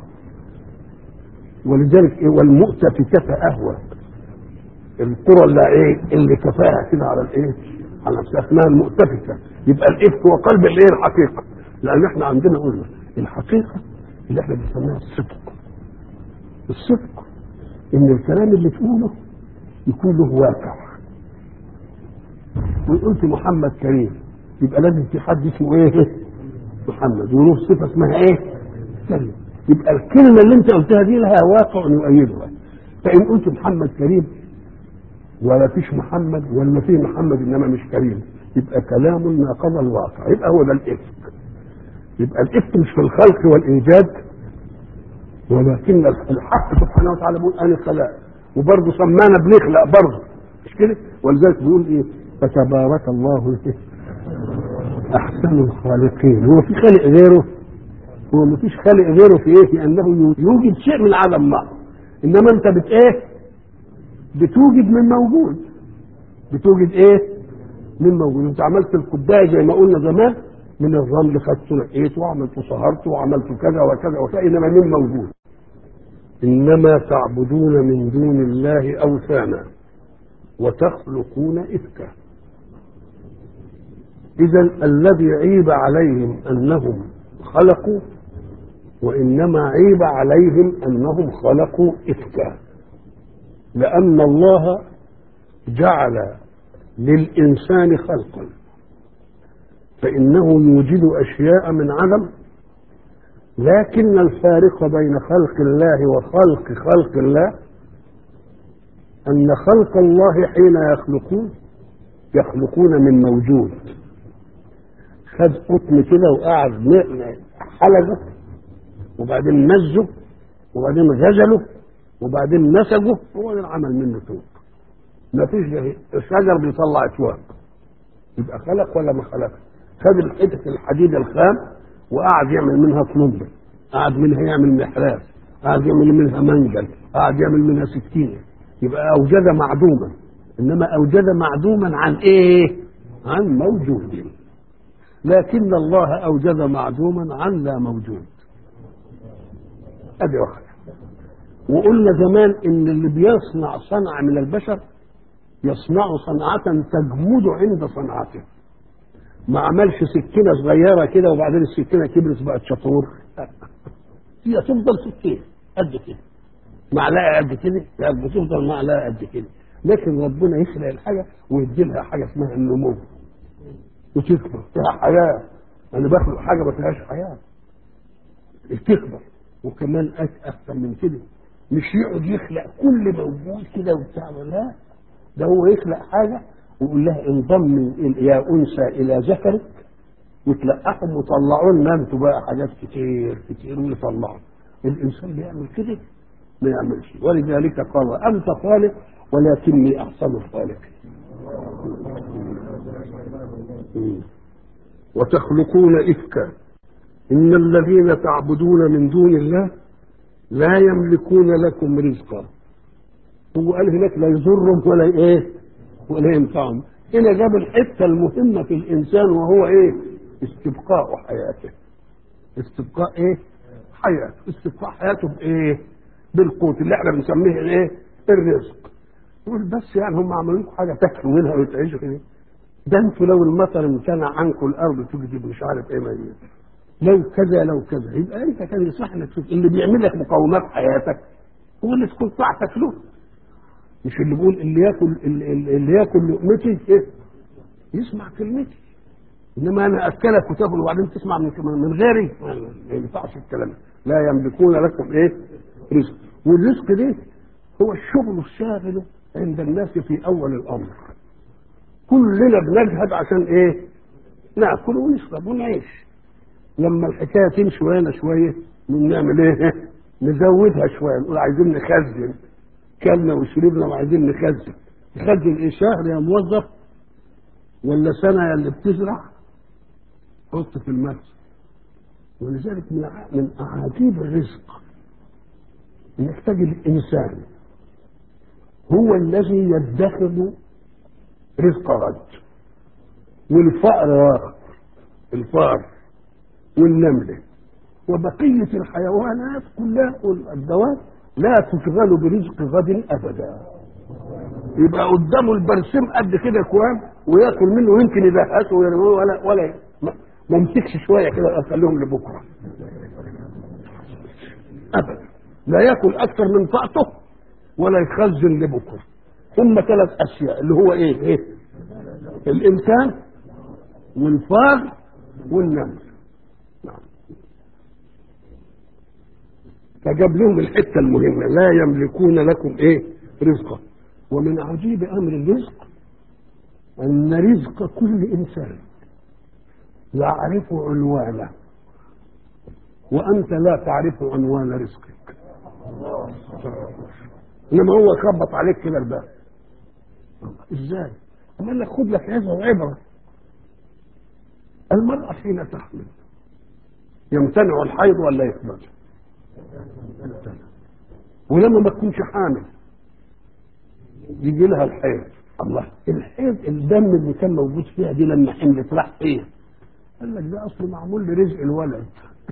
ولذلك ايه والمؤتفكة اهوى القرى اللي ايه اللي كفاها كده على الايه على نفسها اسمها المؤتفكة يبقى الافك هو قلب الايه الحقيقه لان احنا عندنا قلنا الحقيقه اللي احنا بنسميها الصدق الصدق ان الكلام اللي تقوله يكون له واقع وقلت محمد كريم يبقى لازم في حد اسمه ايه محمد وله صفه اسمها ايه كريم يبقى الكلمه اللي انت قلتها دي لها واقع يؤيدها فان قلت محمد كريم ولا فيش محمد ولا فيه محمد انما مش كريم يبقى كلام ناقض الواقع يبقى هو ده الافك يبقى الافك مش في الخلق والايجاد ولكن الحق سبحانه وتعالى بيقول انا خلق وبرضه سمانا بنخلق برضه مش كده ولذلك بيقول ايه فتبارك الله احسن الخالقين هو في خالق غيره هو ما فيش خالق غيره في ايه في انه يوجد شيء من عدم معه انما انت بت ايه بتوجد من موجود بتوجد ايه من موجود انت عملت الكوبايه زي ما قلنا زمان من الرمل خدته نقيته وعملته صهرته وعملته كذا وكذا وكذا انما من موجود انما تعبدون من دون الله اوثانا وتخلقون افكا اذا الذي عيب عليهم انهم خلقوا وانما عيب عليهم انهم خلقوا افكا لان الله جعل للانسان خلقا فانه يوجد اشياء من عدم لكن الفارق بين خلق الله وخلق خلق الله ان خلق الله حين يخلقون يخلقون من موجود خد قطن كده وقعد حلقه وبعدين مزه وبعدين غزله وبعدين نسجه هو اللي عمل منه ثوب ما فيش الشجر بيطلع اشواك يبقى خلق ولا ما خلق خد الحته الحديد الخام وقعد يعمل منها طلمبه قعد منها يعمل محراث قعد يعمل منها منجل قعد يعمل منها سكينه يبقى اوجد معدوما انما اوجد معدوما عن ايه عن موجود لكن الله اوجد معدوما عن لا موجود ادي واحده وقلنا زمان ان اللي بيصنع صنعه من البشر يصنع صنعة تجمد عند صنعته ما عملش سكينة صغيرة كده وبعدين السكينة كبرت بقت شطور هي تفضل سكينة قد كده معلقة قد كده لا بتفضل معلقة قد كده لكن ربنا يخلق الحاجة ويدي لها حاجة اسمها النمو وتكبر فيها حياة أنا بخلق حاجة ما فيهاش حياة تكبر وكمان أكثر من كده مش يقعد يخلق كل موجود كده وبتاع لا ده هو يخلق حاجة ويقول لها انضم يا أنثى إلى ذكرك وتلقحهم وطلعوا لنا انتوا بقى حاجات كتير كتير ويطلعوا الإنسان بيعمل كده ما يعملش ولذلك قال أنت خالق ولكني أحسن الخالق وتخلقون إفكا إن الذين تعبدون من دون الله لا يملكون لكم رزقا هو قال هناك لا يضرهم ولا ايه ولا ينفعهم هنا جاب الحته المهمه في الانسان وهو ايه استبقاء حياته استبقاء ايه حياته استبقاء حياته بايه بالقوت اللي احنا بنسميه الايه الرزق يقول بس يعني هم عملوا لكم حاجه تاكلوا منها وتعيشوا كده ده انتوا لو المطر امتنع عنكم الارض تجدب مش عارف ايه ميت لو كذا لو كذا يبقى انت كان يصح انك تشوف اللي بيعمل لك مقومات حياتك هو اللي تكون طاعتك له مش اللي بيقول اللي ياكل اللي, اللي ياكل لقمتي ايه يسمع كلمتي انما انا اكلك وتاكل وبعدين تسمع من من غيري ما ينفعش الكلام لا يملكون لكم ايه رزق والرزق ده هو الشغل الشاغل عند الناس في اول الامر كلنا بنجهد عشان ايه ناكل ونشرب ونعيش لما الحكايه تمشي ويانا شويه نعمل ايه نزودها شويه نقول عايزين نخزن كلنا وشربنا وعايزين نخزن نخزن ايه شهر يا موظف ولا سنه يا اللي بتزرع حط في المسجد ولذلك من من اعاجيب الرزق انك تجد الانسان هو الذي يدخر رزق غد والفأر واخر الفأر والنملة وبقية الحيوانات كلها والدواب لا تشغل برزق غد أبدا يبقى قدامه البرسيم قد كده كوام وياكل منه ويمكن يدهسه ويرموه ولا ولا ما يمسكش شويه كده اخليهم لبكره ابدا لا ياكل اكثر من طاقته ولا يخزن لبكره ثم ثلاث اشياء اللي هو ايه ايه الانسان والفار والنمل نعم فجاب لهم الحته المهمه لا يملكون لكم ايه رزقا ومن عجيب امر الرزق ان رزق كل انسان يعرف عنوانه وانت لا تعرف عنوان رزقك انما هو خبط عليك كده الباب ازاي؟ قال لك خد لك عظه وعبره المرأة حين تحمل يمتنع الحيض ولا يقبل؟ يمتنع ولما ما تكونش حامل يجي لها الحيض الله الحيض الدم اللي كان موجود فيها دي لما حملت راح فين؟ قال لك ده اصله معمول لرزق الولد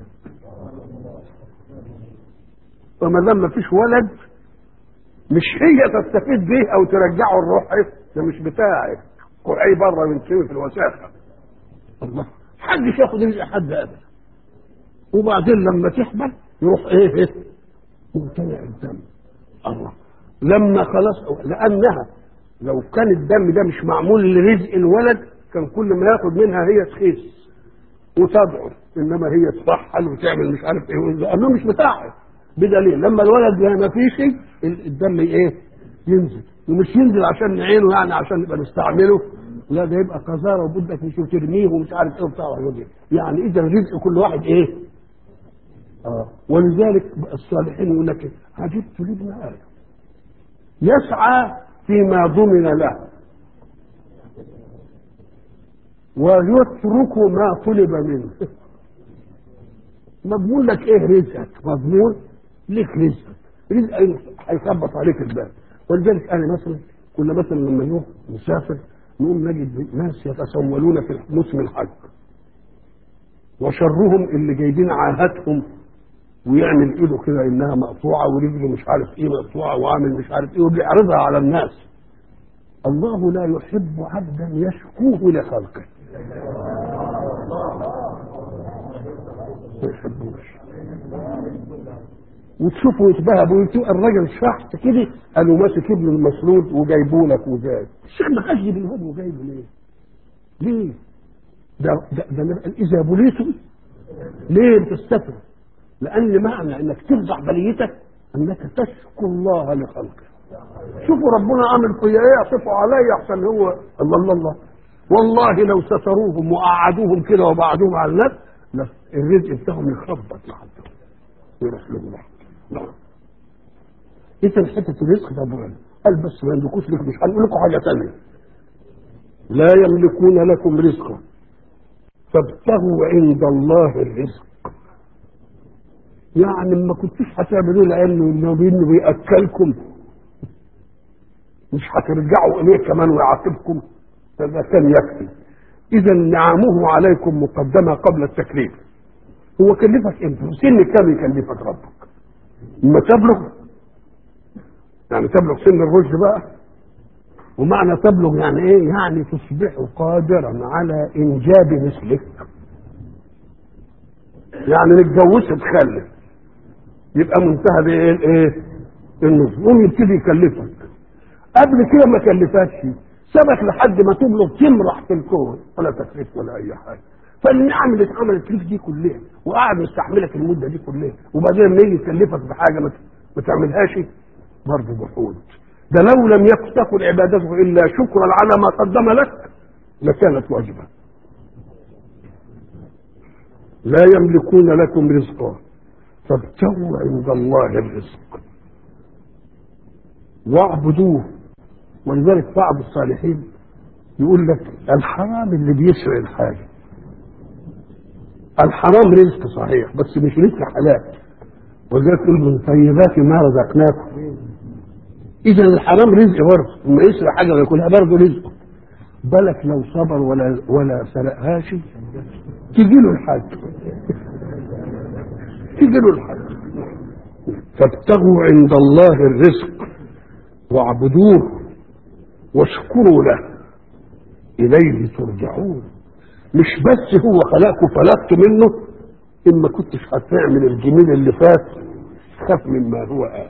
وما دام ما فيش ولد مش هي تستفيد بيه او ترجعه الروح ده مش بتاعك قرعي بره من في الوساخه الله حدش ياخد رزق حد ابدا وبعدين لما تحمل يروح ايه ايه ممتنع الدم الله لما خلاص لانها لو كان الدم ده مش معمول لرزق الولد كان كل ما ياخد منها هي تخس وتضعف انما هي تفحل وتعمل مش عارف ايه لانه مش بتاعها بدليل لما الولد ما فيش الدم ايه ينزل ومش ينزل عشان نعينه يعني عشان نبقى نستعمله لا ده يبقى قذاره وبدك مش ترميه ومش عارف ايه وبتاع يعني اذا رزق كل واحد ايه اه ولذلك الصالحين يقول لك عجبت لابن ادم يسعى فيما ضمن له ويترك ما طلب منه مضمون لك ايه رزقك مضمون لك رزقك رزق هيثبط عليك الباب ولذلك انا مثلا كنا مثلا لما نروح نسافر نقوم نجد ناس يتسولون في موسم الحج وشرهم اللي جايبين عاهاتهم ويعمل ايده كده انها مقطوعه ورجله مش عارف ايه مقطوعه وعامل مش عارف ايه وبيعرضها على الناس الله لا يحب عبدا يشكوه لخلقه ما يحبوش وتشوفوا يتبهبوا وتبقى الراجل شحت كده قالوا ماسك ابنه المسلول وجايبه لك وجايب الشيخ ما خدش بالهدى وجايبه ليه؟ ليه؟ ده ده, ده اذا بليتم ليه بتستفر؟ لان معنى انك تفضح بليتك انك تشكو الله لخلقه شوفوا ربنا عامل فيا ايه يصفوا عليا احسن هو الله الله الله والله لو ستروهم وقعدوهم كده وبعدوهم على الناس الرزق بتاعهم يخبط لحد يروح لهم نعم اذا حته الرزق ده ابونا قال بس ما يملكوش لكم مش هنقول لكم حاجه ثانيه لا يملكون لكم رزقا فابتغوا عند الله الرزق يعني ما كنتوش هتعملوا لانه انه بياكلكم مش هترجعوا اليه كمان ويعاقبكم فده كان يكفي اذا نعمه عليكم مقدمه قبل التكليف هو كلفك امتى سن كام يكلفك ربك لما تبلغ يعني تبلغ سن الرشد بقى ومعنى تبلغ يعني ايه يعني تصبح قادرا على انجاب مثلك يعني نتجوزت تخلف يبقى منتهى بايه الايه النظام يبتدي يكلفك قبل كده ما كلفكش سبك لحد ما تبلغ تمرح في الكون ولا تكليف ولا اي حاجه فالنعم اللي اتعملت ليك دي كلها وقاعد مستحملك المده دي كلها وبعدين لما يجي يكلفك بحاجه ما تعملهاش برضه جحود ده لو لم يكن تكن عبادته الا شكرا على ما قدم لك لكانت واجبه لا يملكون لكم رزقا فابتغوا عند الله الرزق واعبدوه ولذلك بعض الصالحين يقول لك الحرام اللي بيسرق الحاجه الحرام رزق صحيح بس مش رزق حلال ولذلك يقول من طيبات ما رزقناكم اذا الحرام رزق برضه لما يسرق حاجه وياكلها برضه رزق بالك لو صبر ولا ولا سرقهاش تجي له الحج تجي له الحج فابتغوا عند الله الرزق واعبدوه واشكروا له اليه ترجعون مش بس هو خلقكم فلقتوا منه ان ما كنتش هتعمل الجميل اللي فات خاف مما هو آت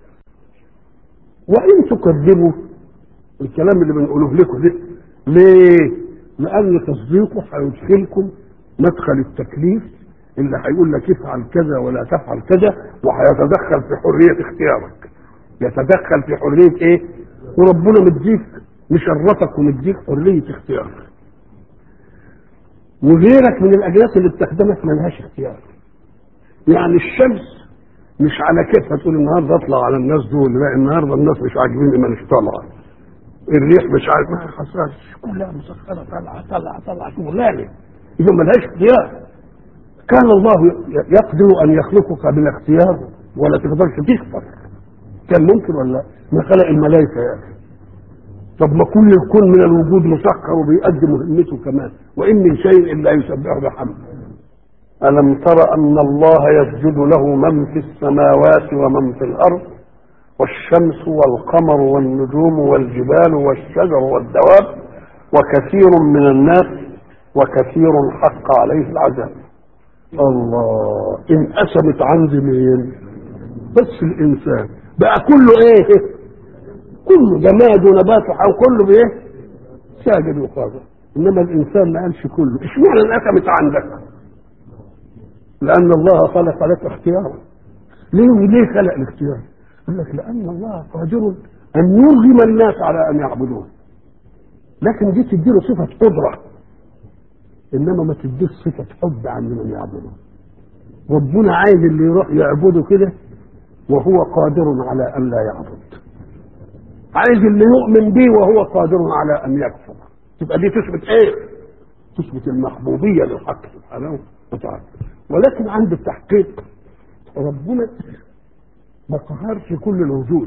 وان تكذبوا الكلام اللي بنقوله لكم ده ليه؟ لأن تصديقه هيدخلكم مدخل التكليف اللي هيقول لك افعل كذا ولا تفعل كذا وهيتدخل في حرية اختيارك يتدخل في حرية ايه؟ وربنا مديك مشرفك ومديك حرية اختيار وغيرك من الأجناس اللي بتخدمك ملهاش اختيار يعني الشمس مش على كيفها تقول النهارده اطلع على الناس دول لا النهارده الناس مش عاجبيني ما مش طالعه الريح مش عارف ما خسرش كلها مسخره طالعه طالعه طالعه شغلانه اذا ملهاش اختيار كان الله يقدر ان يخلقك بلا اختيار ولا تقدرش تختار كان ممكن ولا ما خلق الملائكه يا اخي طب ما كل الكون من الوجود مسخر وبيقدم مهمته كمان وان من شيء الا يسبحه بحمده ألم تر أن الله يسجد له من في السماوات ومن في الأرض والشمس والقمر والنجوم والجبال والشجر والدواب وكثير من الناس وكثير حق عليه العذاب الله انقسمت عند مين بس الإنسان بقى كله إيه كله جماد ونبات وحيوان كله بإيه ساجد وخاضع إنما الإنسان ما قالش كله اشمعنى انقسمت عندك لأن الله خلق لك اختيارا ليه ليه خلق الاختيار؟ قال لك لأن الله قادر أن يرغم الناس على أن يعبدوه لكن دي تديله صفة قدرة إنما ما تديش صفة حب عن من يعبده ربنا عايز اللي يروح يعبده كده وهو قادر على أن لا يعبد عايز اللي يؤمن به وهو قادر على ان يكفر تبقى دي تثبت ايه تثبت المحبوبيه للحق سبحانه وتعالى ولكن عند التحقيق ربنا ما قهرش كل الوجود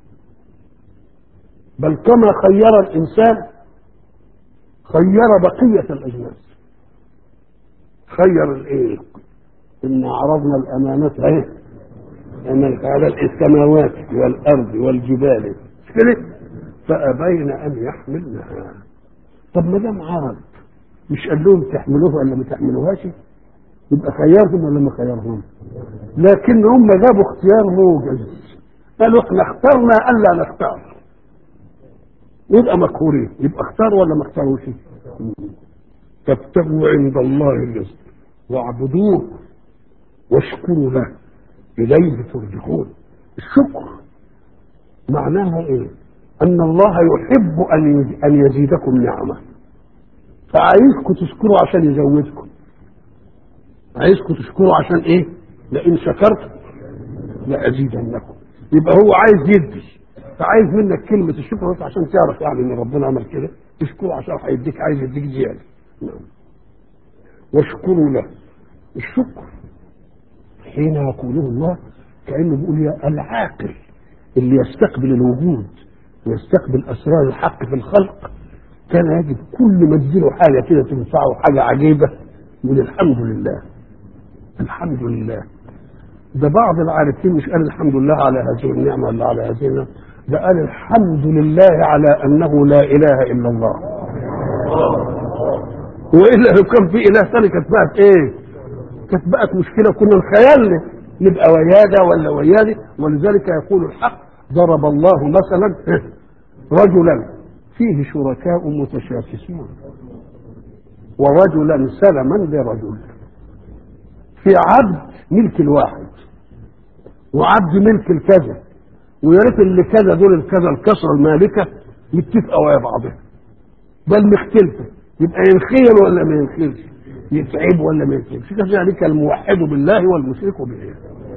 بل كما خير الانسان خير بقيه الاجناس خير الايه ان عرضنا الامانه ايه أمانة على السماوات والارض والجبال مش كده فابين ان يحملنها طب ما دام عرض مش قال لهم تحملوه ولا ما تحملوهاش يبقى خيرهم ولا ما خيرهم لكن هم جابوا اختيار موجز قالوا احنا اخترنا الا نختار يبقى مقهورين يبقى اختار ولا ما اختاروش فابتغوا عند الله الرزق واعبدوه واشكروا له اليه ترجعون الشكر معناها ايه ان الله يحب ان ان يزيدكم نعمه فعايزكم تشكروا عشان يزودكم عايزكم تشكروا عشان ايه لئن شكرتم لازيدنكم يبقى هو عايز يدي فعايز منك كلمه الشكر بس عشان تعرف يعني ان ربنا عمل كده تشكره عشان هيديك عايز يديك زياده نعم واشكروا له الشكر حين يقوله الله كانه بيقول يا العاقل اللي يستقبل الوجود ويستقبل اسرار الحق في الخلق كان يجد كل ما تجيله حاجه كده تنفعه حاجه عجيبه يقول الحمد لله الحمد لله ده بعض العارفين مش قال الحمد لله على هذه النعمه ولا على هذه النعمه ده قال الحمد لله على انه لا اله الا الله والا لو كان في اله ثاني كانت بقت ايه؟ كانت بقت مشكله كنا نخيلنا نبقى وياده ولا وياده ولذلك يقول الحق ضرب الله مثلا رجلا فيه شركاء متشاكسون ورجلا سلما لرجل في عبد ملك الواحد وعبد ملك الكذا ويا ريت اللي كذا دول الكذا الكسره المالكه متفقه ويا بعضها بل مختلفه يبقى ينخيل ولا ما ينخيلش يتعب ولا ما يتعبش كذلك الموحد بالله والمشرك به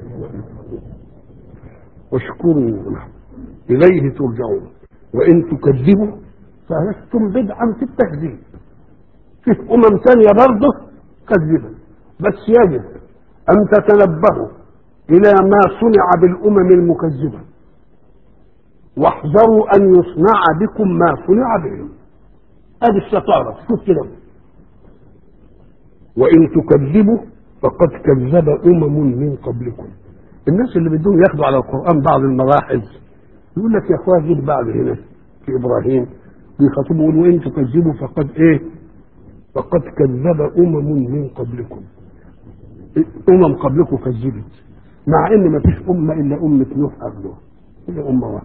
واشكروا له اليه ترجعون وان تكذبوا فلستم بدعا في التكذيب في امم ثانيه برضه كذبت بس يجب ان تتنبهوا الى ما صنع بالامم المكذبه واحذروا ان يصنع بكم ما صنع بهم هذه الشطاره شوف كده وان تكذبوا فقد كذب امم من قبلكم الناس اللي بدهم ياخدوا على القران بعض المراحل يقول لك يا اخويا جيب بعد هنا في ابراهيم بيخاطبوا يقول وان تكذبوا فقد ايه فقد كذب امم من قبلكم امم قبلكم كذبت مع ان ما فيش امه الا امه نوح قبله الا امه واحده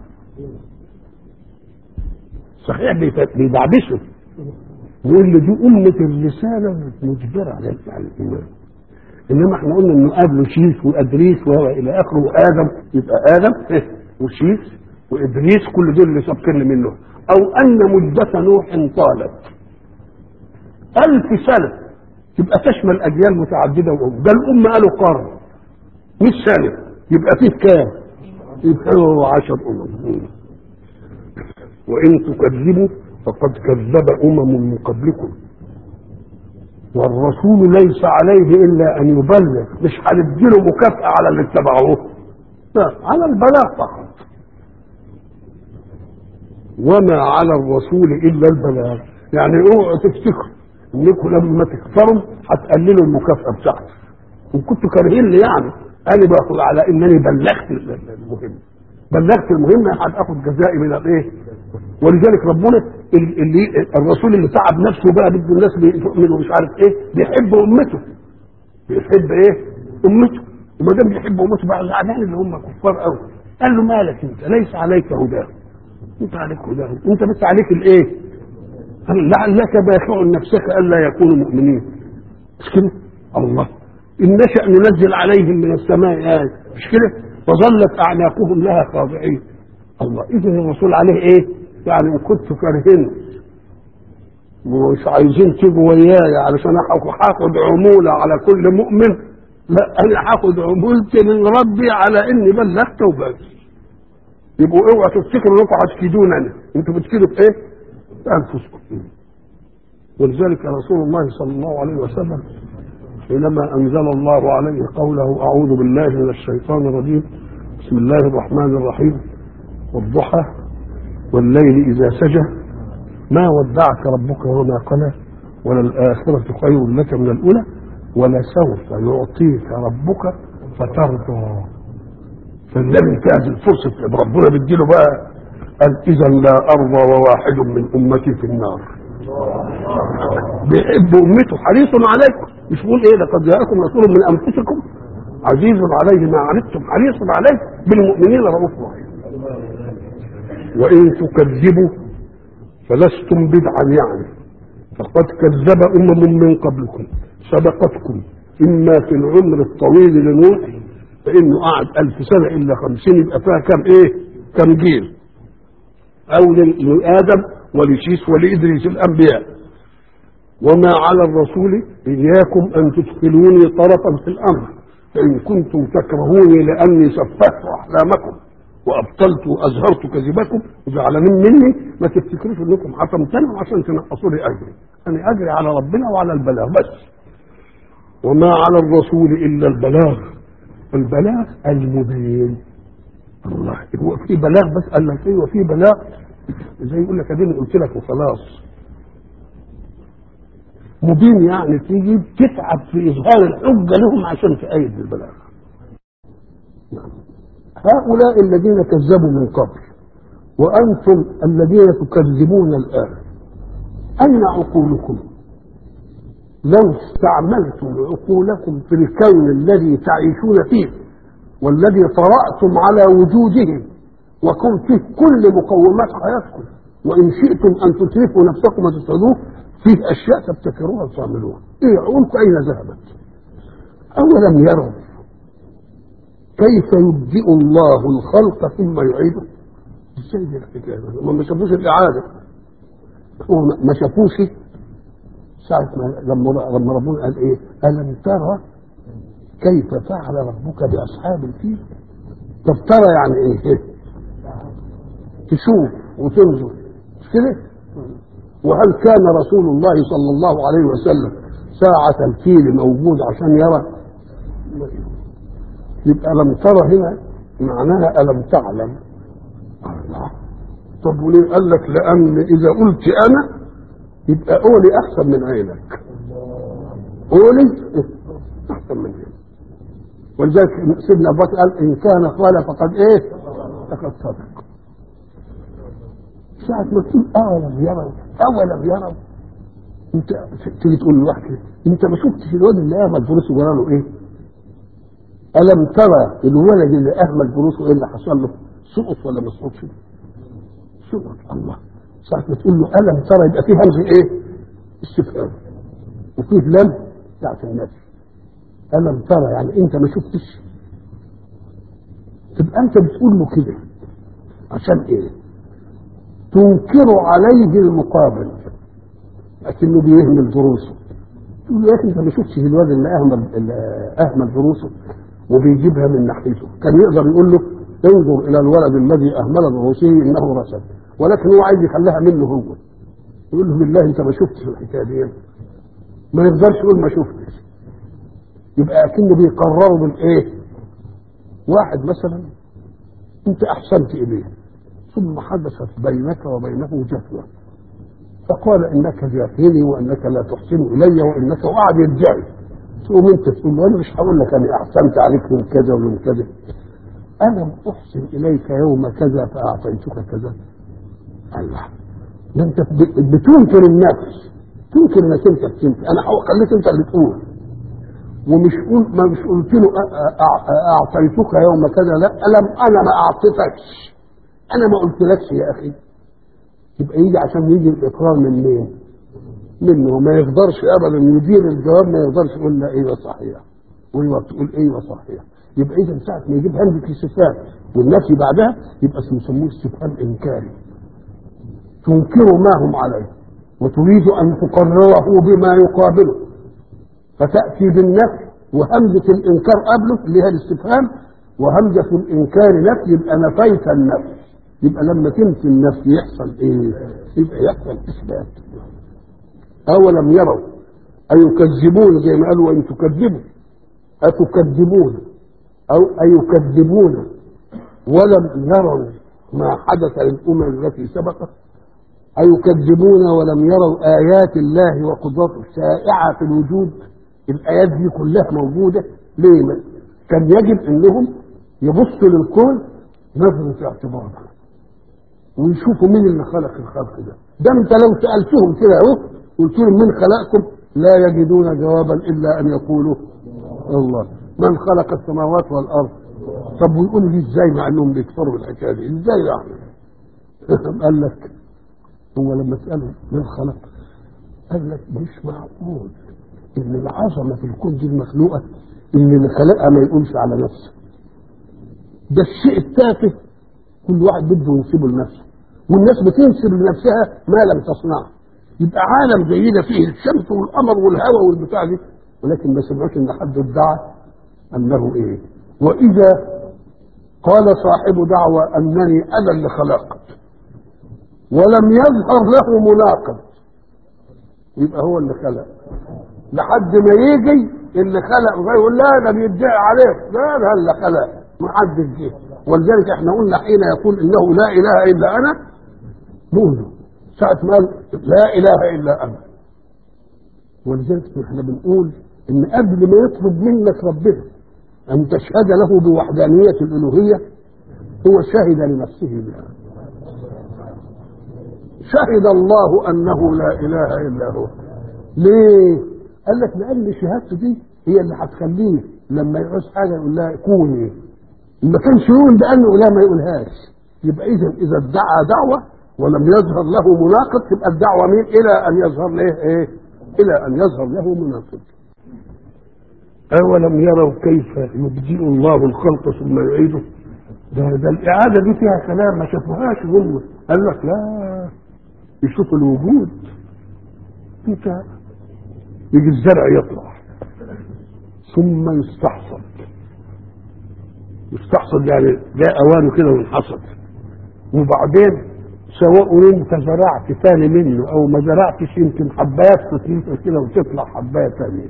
صحيح بيدعبسوا يقول لي دي أمة الرسالة مجبرة على الإيمان إنما احنا قلنا إنه قبله شيث وإدريس وإلى آخره وآدم يبقى آدم وشيث وإدريس كل دول اللي سابقين منه أو أن مدة نوح طالت ألف سنة تبقى تشمل أجيال متعددة وأم ده الأمة قالوا قرن مش سنة يبقى فيه كام؟ يبقى هو عشر أمم وإن تكذبوا فقد كذب أمم من قبلكم والرسول ليس عليه إلا أن يبلغ مش هنديله مكافأة على اللي اتبعوه لا على البلاغ فقط وما على الرسول إلا البلاغ يعني اوعوا تفتكروا انكم لما تكفروا هتقللوا المكافأة بتاعتي ان كنتوا كارهين لي يعني انا باخد على انني بلغت المهم بلغت المهمه هتاخد جزائي من الايه ولذلك ربنا اللي الرسول اللي تعب نفسه بقى بده الناس تؤمن ومش عارف ايه بيحب امته بيحب ايه امته وما دام بيحب امته بقى الزعلان اللي هم كفار قوي قال له مالك انت ليس عليك هداهم انت عليك هداهم انت بس عليك الايه لعلك باخع نفسك الا يكونوا مؤمنين مش كده الله ان نشا ننزل عليهم من السماء ايه مش كده وظلت اعناقهم لها خاضعين الله اذا الرسول عليه ايه يعني ان كنتوا كارهين ومش عايزين تيجوا وياي علشان هاخد عموله على كل مؤمن لا انا هاخد عمولتي من ربي على اني بلغت وبس يبقوا اوعوا تفتكروا انكم هتكيدوننا انتوا بتكيدوا في ايه؟ في انفسكم ولذلك رسول الله صلى الله عليه وسلم حينما انزل الله عليه قوله اعوذ بالله من الشيطان الرجيم بسم الله الرحمن الرحيم والضحى والليل اذا سجى ما ودعك ربك وما قلى وللآخرة خير لك من الأولى ولسوف يعطيك ربك فترضى فالنبي انتهز الفرصة ربنا بيديله بقى قال إذا لا أرضى وواحد من أمتي في النار بيحب أمته حريص عليكم مش بيقول إيه لقد جاءكم رسول من أنفسكم عزيز عليه ما عنتم حريص عليه بالمؤمنين رؤوف رحيم وإن تكذبوا فلستم بدعا يعني فقد كذب أمم من قبلكم سبقتكم إما في العمر الطويل لنوح فإنه قعد ألف سنة إلا خمسين يبقى فيها كم إيه كم جيل أو لآدم ولشيس ولإدريس الأنبياء وما على الرسول إياكم أن تدخلوني طرفا في الأمر فإن كنتم تكرهوني لأني سفهت أحلامكم وابطلت وازهرت كذبكم وزعلانين مني ما تفتكروش انكم حكمتني عشان تنقصوا لي اجري انا اجري على ربنا وعلى البلاغ بس وما على الرسول الا البلاغ البلاغ المبين الله هو في بلاغ بس قال لك ايوه في بلاغ زي يقول لك اديني قلت لك وخلاص مبين يعني تيجي تتعب في اظهار الحجه لهم عشان تأيد البلاغ نعم هؤلاء الذين كذبوا من قبل وأنتم الذين تكذبون الآن أين عقولكم لو استعملتم عقولكم في الكون الذي تعيشون فيه والذي طرأتم على وجوده وكن فيه كل مقومات حياتكم وإن شئتم أن تتركوا نفسكم وتسعدوه فيه أشياء تبتكروها وتعملوها إيه عقولكم أين ذهبت أولم يروا كيف يبدئ الله الخلق ثم يعيده ازاي دي الحكايه هم ما شافوش الاعاده هو ما شافوش ساعة ما لما لما ربنا قال ايه؟ ألم ترى كيف فعل ربك بأصحاب الفيل؟ طب ترى يعني ايه؟ تشوف وتنظر مش كده؟ وهل كان رسول الله صلى الله عليه وسلم ساعة الفيل موجود عشان يرى؟ يبقى لم ترى هنا معناها ألم تعلم الله طب وليه قال لك لأن إذا قلت أنا يبقى قولي أحسن من عينك قولي أحسن من عينك ولذلك سيدنا أبو بكر قال إن كان قال فقد إيه فقد صدق ساعة ما تقول أولم يروا أولم يروا أنت تيجي تقول لواحد أنت ما شفتش الواد اللي قام الفلوس وقال له إيه ألم ترى الولد اللي أهمل فلوسه إيه اللي حصل له؟ سقط ولا ما سقطش؟ سقط الله ساعة ما تقول له ألم ترى يبقى فيه همزة إيه؟ استفهام وفيه لم بتاعت النفي ألم ترى يعني أنت ما شفتش تبقى أنت بتقول له كده عشان إيه؟ تنكر عليه المقابل لكنه بيهمل دروسه تقول له يا أخي أنت ما شفتش الواد اللي أهمل اللي أهمل دروسه وبيجيبها من ناحيته كان يقدر يقول له انظر الى الولد الذي اهمل دروسه انه رسل ولكن هو عايز يخليها منه هو يقول له بالله انت ما شفتش الحكايه دي ما يقدرش يقول ما شفتش يبقى اكنه بيقرروا بالايه واحد مثلا انت احسنت اليه ثم حدثت بينك وبينه جفوه فقال انك جاهلي وانك لا تحسن الي وانك وقعد يدعي تقوم انت تقول له انا مش هقول لك انا احسنت عليك من كذا ومن كذا الم احسن اليك يوم كذا فاعطيتك كذا الله ده انت بتنكر النفس تنكر انك انت بتنكر انا خليك انت اللي تقول ومش قول ما مش قلت له اعطيتك يوم كذا لا الم انا ما اعطيتكش انا ما قلتلكش يا اخي يبقى يجي عشان يجي الاقرار من مين؟ منه ما يقدرش ابدا يدير الجواب ما يقدرش يقول لا ايوه صحيح وايوه تقول ايوه صحيح يبقى اذا ساعه ما يجيب همزه الاستفهام والنفي بعدها يبقى يسموه استفهام انكاري تنكر ما هم عليه وتريد ان تقرره بما يقابله فتاتي بالنفي وهمزه الانكار قبله اللي هي الاستفهام وهمزه الانكار نفي يبقى نفيت النفي يبقى لما تنفي النفي يحصل ايه يبقى يحصل اثبات اولم يروا ايكذبون زي ما قالوا وان تكذبوا اتكذبون او ايكذبون ولم يروا ما حدث للامم التي سبقت ايكذبون ولم يروا ايات الله وقدرته شائعه في الوجود الايات دي كلها موجوده ليه ما؟ كان يجب انهم يبصوا للكون نظره اعتبار ويشوفوا مين اللي خلق الخلق ده ده انت لو سالتهم كده اهو قلت لهم مين خلقكم لا يجدون جوابا الا ان يقولوا الله من خلق السماوات والارض طب ويقولوا دي ازاي مع انهم بيكفروا بالحكايه دي ازاي يعني قال لك هو لما اساله من خلق قال لك مش معقول ان العظمه في الكون دي المخلوقه ان اللي خلقها ما يقولش على نفسه ده الشيء التافه كل واحد بده ينسبه لنفسه والناس بتنسب لنفسها ما لم تصنعه يبقى عالم زي ده فيه الشمس والقمر والهواء والبتاع دي ولكن ما سمعوش ان حد ادعى انه ايه واذا قال صاحب دعوة انني انا اللي خلقت ولم يظهر له مناقض يبقى هو اللي خلق لحد ما يجي اللي خلق وجاي يقول لا ده بيدعي عليه لا ده اللي خلق ما حدش جه ولذلك احنا قلنا حين يقول انه لا اله الا انا نقول ساعة ما قال لا اله الا انا ولذلك احنا بنقول ان قبل ما يطلب منك ربنا ان تشهد له بوحدانية الالوهية هو شهد لنفسه بها شهد الله انه لا اله الا هو ليه قال لك لان شهادته دي هي اللي هتخليه لما يعوز حاجه يقول لها كوني ما كانش يقول بانه لا ما يقولهاش يبقى اذا اذا ادعى دعوه ولم يظهر له مناقض تبقى الدعوه مين الى ان يظهر له ايه الى ان يظهر له مناقض أولم يروا كيف يبدئ الله الخلق ثم يعيده ده, ده الإعادة دي فيها كلام ما شافوهاش هم قال لك لا يشوف الوجود انت يجي الزرع يطلع ثم يستحصد يستحصد يعني جاء اوانه كده وانحصد وبعدين سواء انت زرعت ثاني منه او ما زرعتش يمكن حبايات تتنفس كده وتطلع حبايه ثانيه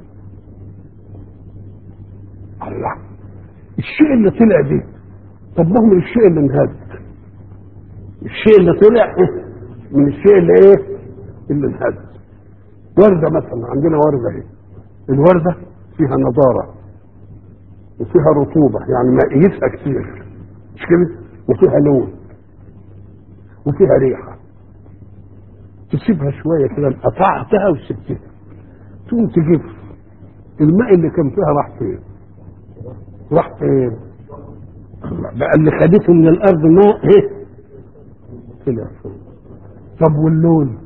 الله الشيء اللي طلع دي طب ما هو من الشيء اللي انهد الشيء اللي طلع من الشيء اللي ايه اللي انهد وردة مثلا عندنا وردة اهي الوردة فيها نضارة وفيها رطوبة يعني مائيتها كتير مش كده وفيها لون وفيها ريحة تسيبها شوية كده قطعتها وسبتها تقوم تجيب الماء اللي كان فيها راح فين راح فين بقى اللي خدته من الارض ماء ايه طلع فوق طب واللون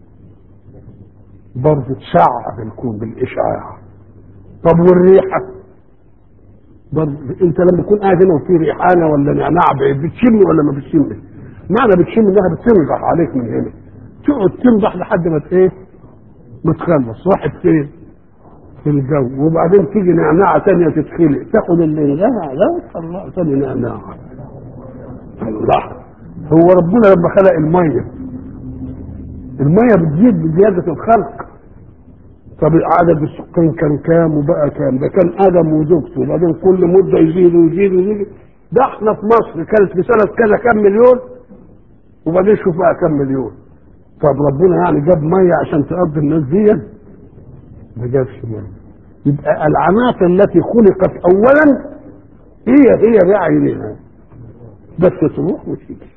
برضه تشع الكون بالاشعاع طب والريحه برضه انت لما تكون قاعد هنا وفي ريحانه ولا نعناع بتشم ولا ما بتشمش معنى بتشم انها بتنضح عليك من هنا تقعد تنضح لحد ما ايه ما تخلص راحت فين في الجو وبعدين تيجي نعناعة تانية تتخلق تاخد اللي انغنى ده وتطلع تاني نعناعة الله هو ربنا لما خلق المية المية بتزيد بزيادة الخلق طب عدد السكان كان كام وبقى كام ده كان ادم وزوجته وبعدين كل مدة يزيد ويزيد ويزيد ده احنا في مصر كانت في سنة كذا كام مليون وبعدين شوف بقى كام مليون طب ربنا يعني جاب مية عشان تقضي الناس دي ما جابش مية يبقى العناصر التي خلقت اولا هي هي بعينها بس تروح وتيجي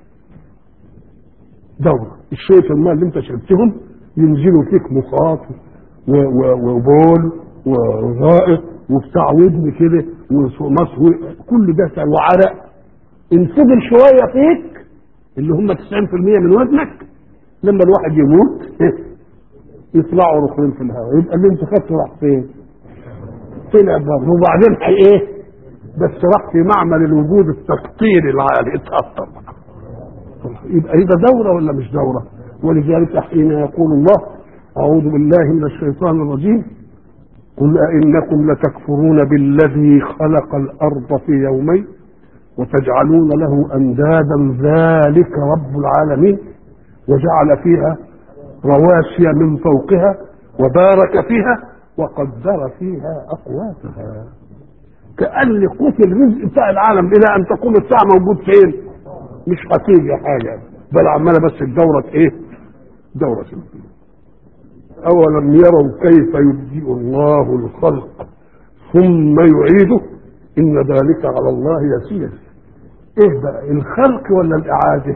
دورة الشوية الماء اللي انت شربتهم ينزلوا فيك مخاط وبول وغائط وبتاع ودن كده ومصر كل ده وعرق انفجر شوية فيك اللي هم 90% من وزنك لما الواحد يموت يطلعوا رخوين في الهواء يبقى اللي انت خدته راح فين؟ طلع بره وبعدين هي ايه؟ بس راح في معمل الوجود التقطير العالي اتقطر يبقى يبقى دورة ولا مش دورة؟ ولذلك حين يقول الله أعوذ بالله من الشيطان الرجيم قل أئنكم لتكفرون بالذي خلق الأرض في يومين وتجعلون له أندادا ذلك رب العالمين وجعل فيها رواسي من فوقها وبارك فيها وقدر فيها أقواتها كأن قوت الرزق بتاع العالم إلى أن تقوم الساعة موجود فين مش هتيجي حاجة بل عمالة بس الدورة إيه دورة سلبية أولم يروا كيف يبدئ الله الخلق ثم يعيده إن ذلك على الله يسير إيه بقى الخلق ولا الإعادة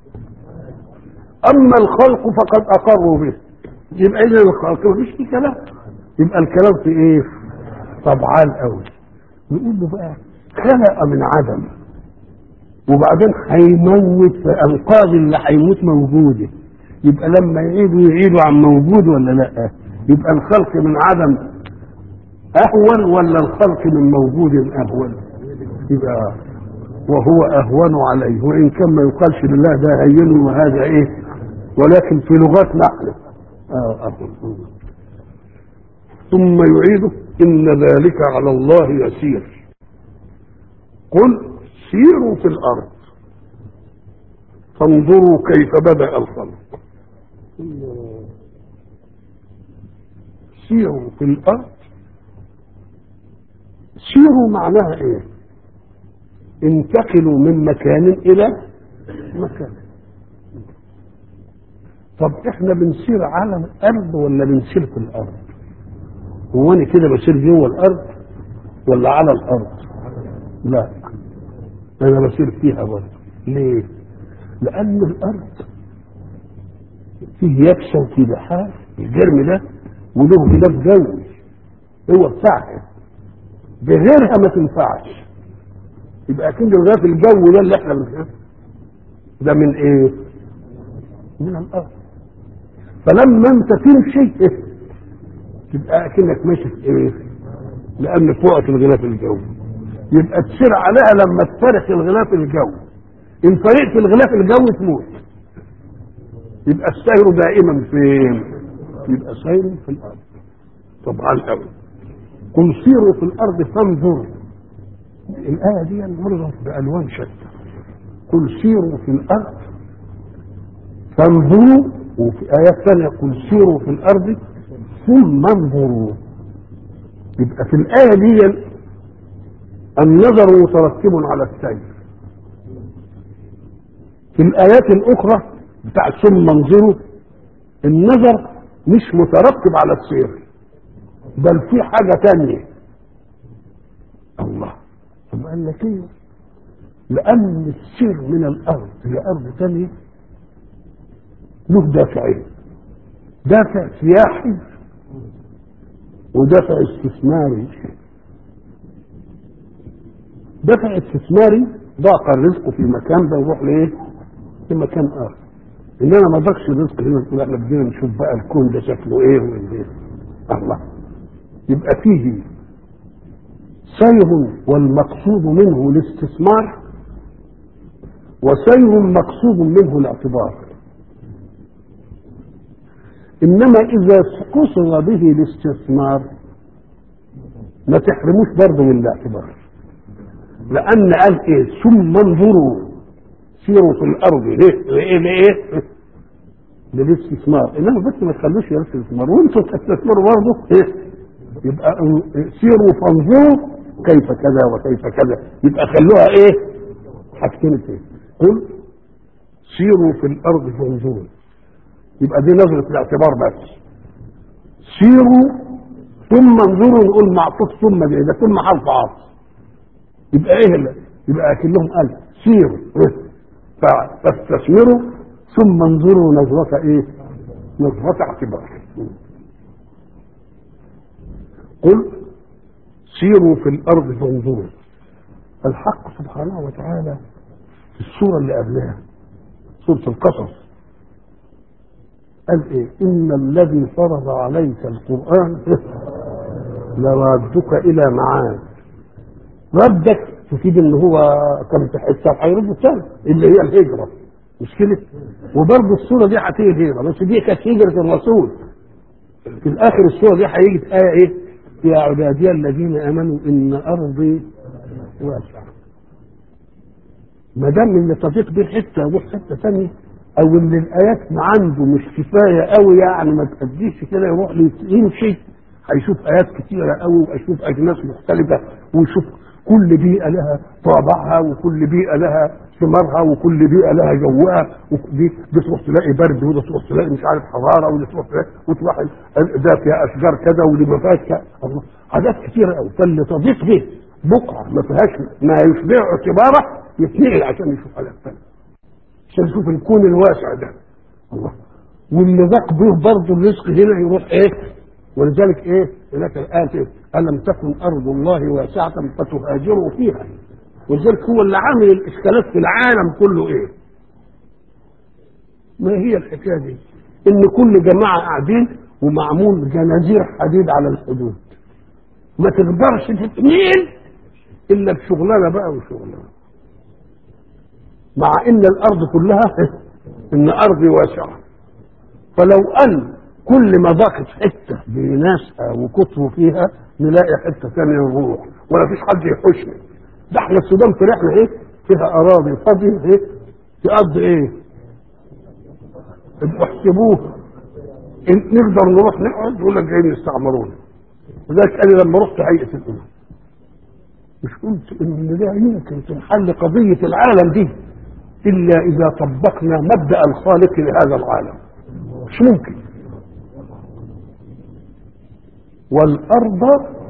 أما الخلق فقد أقروا به يبقى إذا الخلق مفيش في كلام يبقى الكلام في إيه طبعان قوي نقول له بقى خلق من عدم وبعدين هيموت في أنقاذ اللي هيموت موجوده يبقى لما يعيدوا يعيدوا عن موجود ولا لا يبقى الخلق من عدم اهون ولا الخلق من موجود اهون يبقى وهو اهون عليه وان كان ما يقالش لله ده هين وهذا ايه ولكن في لغات نحن آه أهون. ثم يعيده ان ذلك على الله يسير قل سيروا في الارض فانظروا كيف بدا الخلق سيروا في الارض سيروا معناها ايه انتقلوا من مكان الى مكان طب احنا بنسير على الارض ولا بنسير في الارض هو انا كده بسير جوه الارض ولا على الارض لا انا بسير فيها برضه ليه لان الارض فيه يبسه وفيه بحار الجرم ده وله غلاف جوي هو بتاعها بغيرها ما تنفعش يبقى اكيد الغلاف الجوي ده اللي احنا بنفهم ده من ايه؟ من الارض فلما انت تمشي إيه؟ تبقى اكنك ماشي في ايه؟ لان فوقك الغلاف الجوي يبقى تسير عليها لما تفرق الغلاف الجوي ان فرقت الغلاف الجوي تموت يبقى السير دائما فين يبقى سير في الارض طبعا قوي قل سيروا في الارض فانظروا الايه دي مرت بالوان شتى قل سيروا في الارض فانظروا وفي ايات ثانيه قل سيروا في الارض ثم انظروا يبقى في الايه دي النظر مترتب على السير في الايات الاخرى بتاع ثم انظروا النظر مش مترتب على السير بل في حاجه تانية الله طب قال لك ايه لان السير من الارض لارض تانية له دافعين دافع سياحي ودافع استثماري دافع استثماري ضاق الرزق في مكان بيروح لايه؟ في مكان اخر انما ما ضاقش الرزق هنا نقول احنا بدينا نشوف بقى الكون ده شكله ايه وايه الله يبقى فيه سير والمقصود منه الاستثمار وسير مقصود منه الاعتبار انما اذا قصر به الاستثمار ما تحرموش برضه من الاعتبار لان قال ايه ثم انظروا سيروا في الارض ليه لايه لايه للاستثمار انما بس ما تخلوش الاستثمار وانتم تستثمروا برضه ايه يبقى سيروا فانظروا كيف كذا وكيف كذا يبقى خلوها ايه حاجتين اثنين قل سيروا في الارض فانظروا يبقى دي نظرة الاعتبار بس سيروا ثم انظروا نقول معطوف ثم دي ده ثم حرف عاطف يبقى ايه اللي يبقى اكنهم قال سيروا فاستثمروا ثم انظروا نظرة ايه نظرة اعتبار قل سيروا في الارض فانظروا الحق سبحانه وتعالى في السورة اللي قبلها سورة القصص قال ايه ان الذي فرض عليك القرآن لرادك الى معاد ردك تفيد ان هو كان في حته هيرد الثاني اللي هي الهجره مش كده وبرضه الصوره دي هتيجي الهجره بس دي كانت هجره الرسول في الاخر الصوره دي هيجي ايه ايه يا عبادي الذين امنوا ان ارضي واسعه ما دام اللي تضيق به حته يروح حته ثانيه او اللي الايات ما عنده مش كفايه قوي يعني ما تأديش كده يروح يمشي هيشوف ايات كتيره قوي ويشوف اجناس مختلفه ويشوف كل بيئه لها طابعها وكل بيئه لها ثمارها وكل بيئه لها جوها ودي دي تروح تلاقي برد ودي تروح تلاقي مش عارف حراره ودي تروح تلاقي وتروح ده فيها اشجار كذا ودي ما فيهاش كذا الله حاجات كتيره قوي فاللي تضيق به بقعه ما فيهاش ما يشبع اعتباره يتنقل عشان يشوف حاجات ثانيه عشان يشوف الكون الواسع ده الله واللي ضاق به برضه الرزق هنا يروح ايه ولذلك ايه هناك الآية إيه؟ ألم تكن أرض الله واسعة فتهاجروا فيها ولذلك هو اللي عامل الإشكالات في العالم كله إيه ما هي الحكاية دي إن كل جماعة قاعدين ومعمول جنازير حديد على الحدود ما تقدرش تتنقل إلا بشغلانة بقى وشغلانة مع إن الأرض كلها إن أرضي واسعة فلو أن كل ما ضاقت حته بناسها وكتروا فيها نلاقي حته ثانيه نروح ولا فيش حد يحوشنا ده احنا السودان طلعنا ايه فيها اراضي فاضيه ايه تقضي ايه احسبوه إن نقدر نروح نقعد يقول لك جايين يستعمرونا لذلك انا لما رحت هيئه الامم مش قلت ان لا يمكن تنحل قضيه العالم دي الا اذا طبقنا مبدا الخالق لهذا العالم مش ممكن والأرض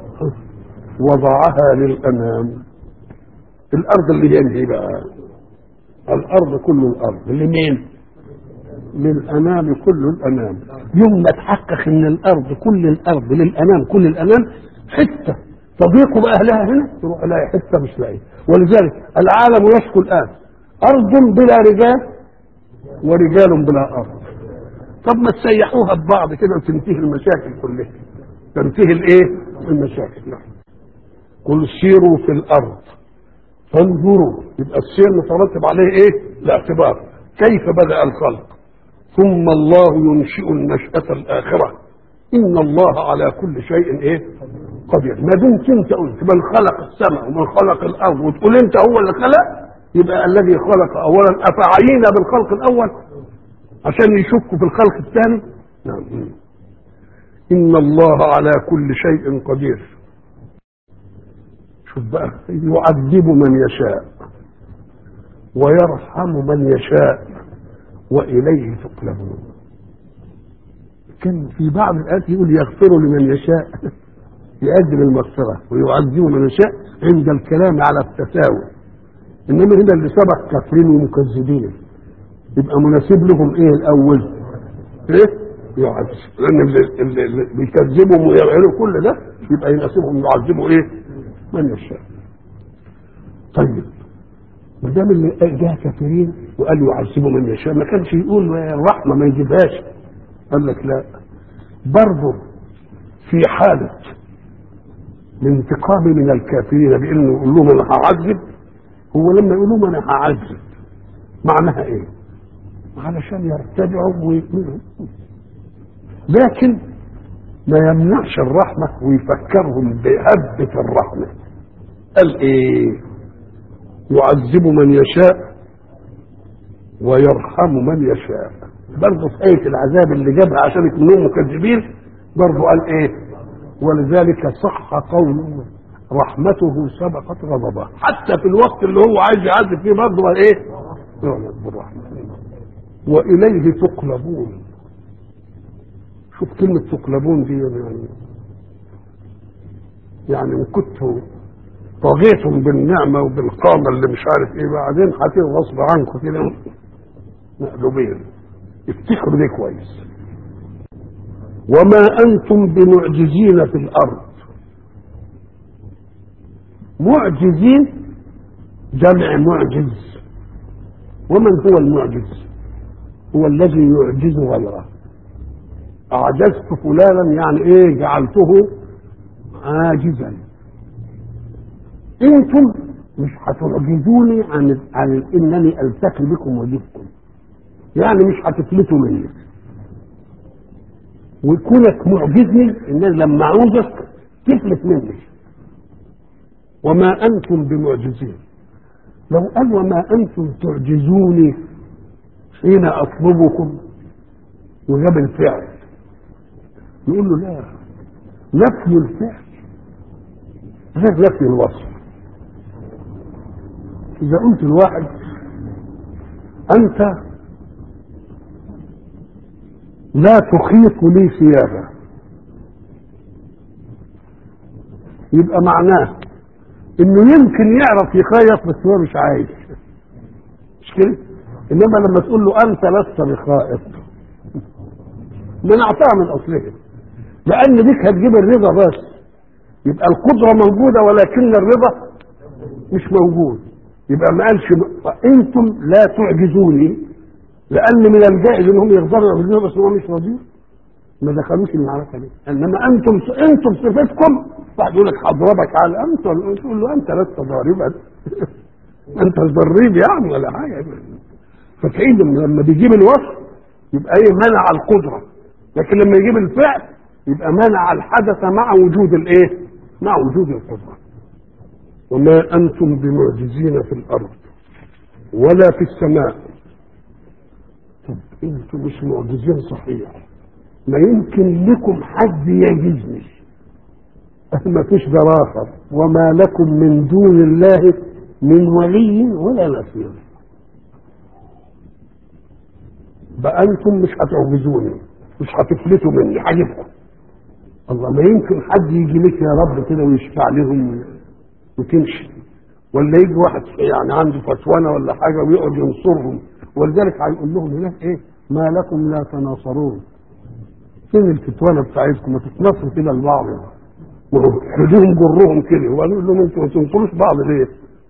وضعها للأنام الأرض اللي هي بقى الأرض كل الأرض لمين؟ للأنام كل الأنام يوم ما تحقق إن الأرض كل الأرض للأنام كل الأنام حتة تضيق بأهلها هنا تروح لها حتة مش لاقي ولذلك العالم يشكو الآن أرض بلا رجال ورجال بلا أرض طب ما تسيحوها ببعض كده وتنتهي المشاكل كلها تنتهي الايه المشاكل نعم قل سيروا في الارض فانظروا يبقى السير مترتب عليه ايه الاعتبار كيف بدا الخلق ثم الله ينشئ النشأة الآخرة إن الله على كل شيء إيه قدير ما دمت أنت قلت من خلق السماء ومن خلق الأرض وتقول أنت هو اللي خلق يبقى الذي خلق أولا أفعينا بالخلق الأول عشان يشكوا في الخلق الثاني نعم إن الله على كل شيء قدير شوف بقى يعذب من يشاء ويرحم من يشاء وإليه تقلبون كان في بعض الآيات يقول يغفر لمن يشاء يقدم المغفرة ويعذب من يشاء عند الكلام على التساوي إنما هنا اللي سبق كافرين ومكذبين يبقى مناسب لهم إيه الأول؟ إيه؟ يعذب لان اللي, اللي, اللي بيكذبهم ويعملوا كل ده يبقى يناسبهم يعذبوا ايه؟ من يشاء. طيب ما دام اللي جه كافرين وقال يعذبوا من يشاء ما كانش يقول الرحمه ما يجيبهاش قال لك لا برضه في حاله الانتقام من الكافرين بانه يقول لهم انا هعذب هو لما يقول لهم انا هعذب معناها ايه؟ علشان يرتدعوا ويؤمنوا لكن ما يمنعش الرحمة ويفكرهم بهبة الرحمة قال ايه يعذب من يشاء ويرحم من يشاء برضه في آية العذاب اللي جابها عشان يكونوا مكذبين برضه قال ايه ولذلك صح قوله رحمته سبقت غضبه حتى في الوقت اللي هو عايز يعذب فيه برضه قال ايه يعذب بالرحمة وإليه تقلبون شوف كلمة تقلبون دي يعني يعني ان كنتوا طغيتم بالنعمة وبالقامة اللي مش عارف ايه بعدين هتيجي غصب عنكم كده مقلوبين افتكروا دي كويس وما انتم بمعجزين في الارض معجزين جمع معجز ومن هو المعجز هو الذي يعجز غيره اعجزت فلانا يعني ايه جعلته عاجزا انتم مش هتعجزوني عن عن انني التقي بكم واجبكم يعني مش هتفلتوا مني وكونك معجزني ان أنا لما اعوزك تفلت مني وما انتم بمعجزين لو قال وما انتم تعجزوني حين اطلبكم وجاب الفعل يقول له لا نفي الفعل غير نفي الوصف اذا قلت الواحد انت لا تخيط لي ثيابا يبقى معناه انه يمكن يعرف يخيط بس هو مش عايز مش كده انما لما تقول له انت لست بخائط منعتها من اصلها لان ديك هتجيب الرضا بس يبقى القدره موجوده ولكن الرضا مش موجود يبقى ما قالش انتم لا تعجزوني لان من الجائز انهم يقدروا يعجزوني بس هم مش راضيين ما دخلوش المعركه دي انما انتم انتم صفتكم واحد يقول لك هضربك على انت تقول له انت لست ضاربا انت ضريب يعني ولا حاجه فتعيد لما بيجيب الوصف يبقى ايه منع القدره لكن لما يجيب الفعل يبقى منع الحدث مع وجود الايه مع وجود القدره وما انتم بمعجزين في الارض ولا في السماء طب انتم مش معجزين صحيح ما يمكن لكم حد يجزني ما فيش دراسة وما لكم من دون الله من ولي ولا نصير بقى انتم مش هتعجزوني مش هتفلتوا مني هجيبكم الله ما يمكن حد يجي لك يا رب كده ويشفع لهم وتمشي ولا يجي واحد يعني عنده فتوانه ولا حاجه ويقعد ينصرهم ولذلك هيقول لهم هناك ايه ما لكم لا تناصرون فين الفتوانه بتاعتكم ما تتنصروا كده لبعض خدوهم جرهم كده وقالوا لهم انتوا ما تنصروش بعض ليه؟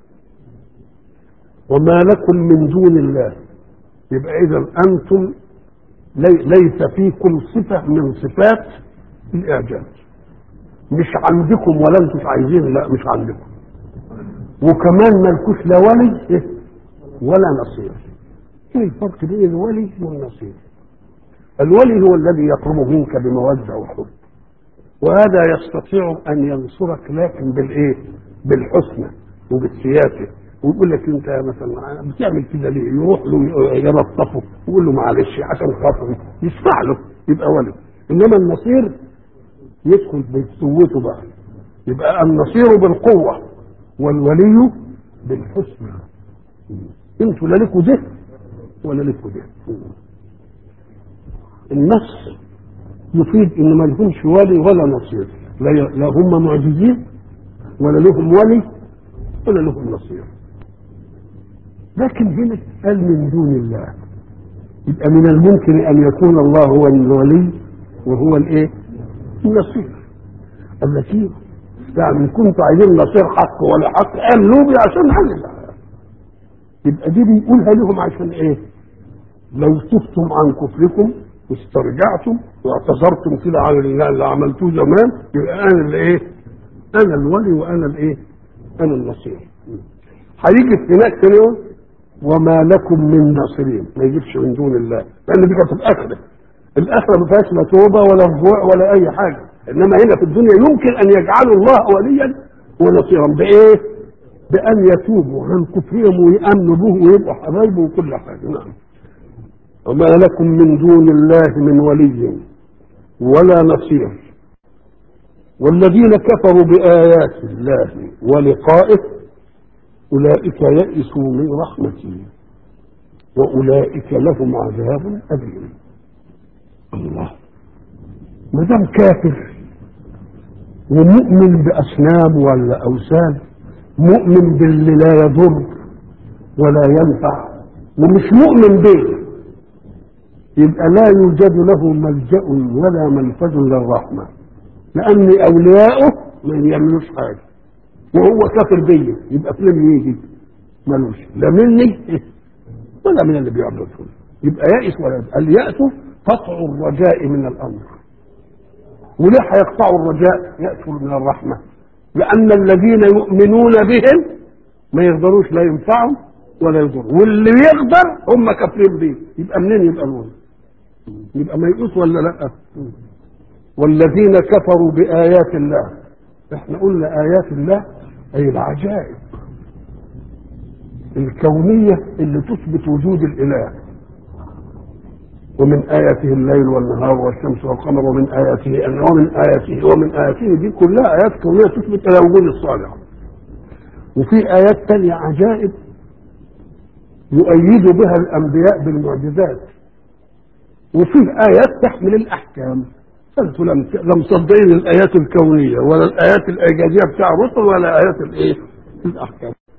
وما لكم من دون الله يبقى اذا انتم لي ليس فيكم صفه من صفات الاعجاز مش عندكم ولا انتم عايزين لا مش عندكم وكمان مالكوش لا ولي ولا نصير ايه الفرق بين الولي والنصير الولي هو الذي يطلب منك بموده وحب وهذا يستطيع ان ينصرك لكن بالايه بالحسنى وبالسياسه ويقول لك انت مثلا بتعمل كده ليه يروح له يلطفه ويقول له معلش عشان خاطري يشفع له يبقى ولي انما النصير يدخل بقوته بقى يبقى النصير بالقوه والولي بالحسنى انتوا لا لكوا ده ولا لكوا ده النص يفيد ان ما لهمش ولي ولا نصير لا لا هم معجزين ولا لهم ولي ولا لهم نصير لكن هنا قال من دون الله يبقى من الممكن ان يكون الله هو الولي وهو الايه النصير التي يعني كنتوا عايزين نصير حق ولا حق امنوا بي عشان حاجه يبقى دي بيقولها لهم عشان ايه لو تفتم عن كفركم واسترجعتم واعتذرتم كده عن اللي عملتوه زمان يبقى انا اللي ايه انا الولي وانا الايه انا النصير هيجي في هناك تاني وما لكم من ناصرين ما يجيبش من دون الله لان دي كانت الاخره الاخره ما فيهاش لا توبه ولا رجوع ولا اي حاجه انما هنا في الدنيا يمكن ان يجعلوا الله وليا ونصيرا بايه؟ بان يتوبوا عن كفرهم ويامنوا به ويبقوا حبايبه وكل حاجه نعم وما لكم من دون الله من ولي ولا نصير والذين كفروا بآيات الله ولقائه أولئك يئسوا من رحمته وأولئك لهم عذاب أليم الله ما دام كافر ومؤمن بأصنام ولا أوثان مؤمن باللي لا يضر ولا ينفع ومش مؤمن به يبقى لا يوجد له ملجأ ولا منفذ للرحمة لأن أولياؤه ما يعملوش حاجة وهو كافر بيا يبقى فين يجي ملوش لا مني ولا من اللي بيعبدهم يبقى يائس ولا يبقى اليأس قطع الرجاء من الأمر وليه هيقطعوا الرجاء يأسوا من الرحمة لأن الذين يؤمنون بهم ما يقدروش لا ينفعهم ولا يضروا واللي يقدر هم كافرين بيه يبقى منين يبقى الولد يبقى ميؤوس ولا لا والذين كفروا بآيات الله احنا قلنا آيات الله أي العجائب الكونية اللي تثبت وجود الإله ومن آياته الليل والنهار والشمس والقمر ومن آياته أن ومن آياته ومن آياته دي كلها آيات كونية تثبت إلى وجود الصالح وفي آيات تانية عجائب يؤيد بها الأنبياء بالمعجزات وفي آيات تحمل الأحكام فأنتم لم لم تصدقين الآيات الكونية ولا الآيات الإعجازية بتاع الرسل ولا آيات الإيه؟ الأحكام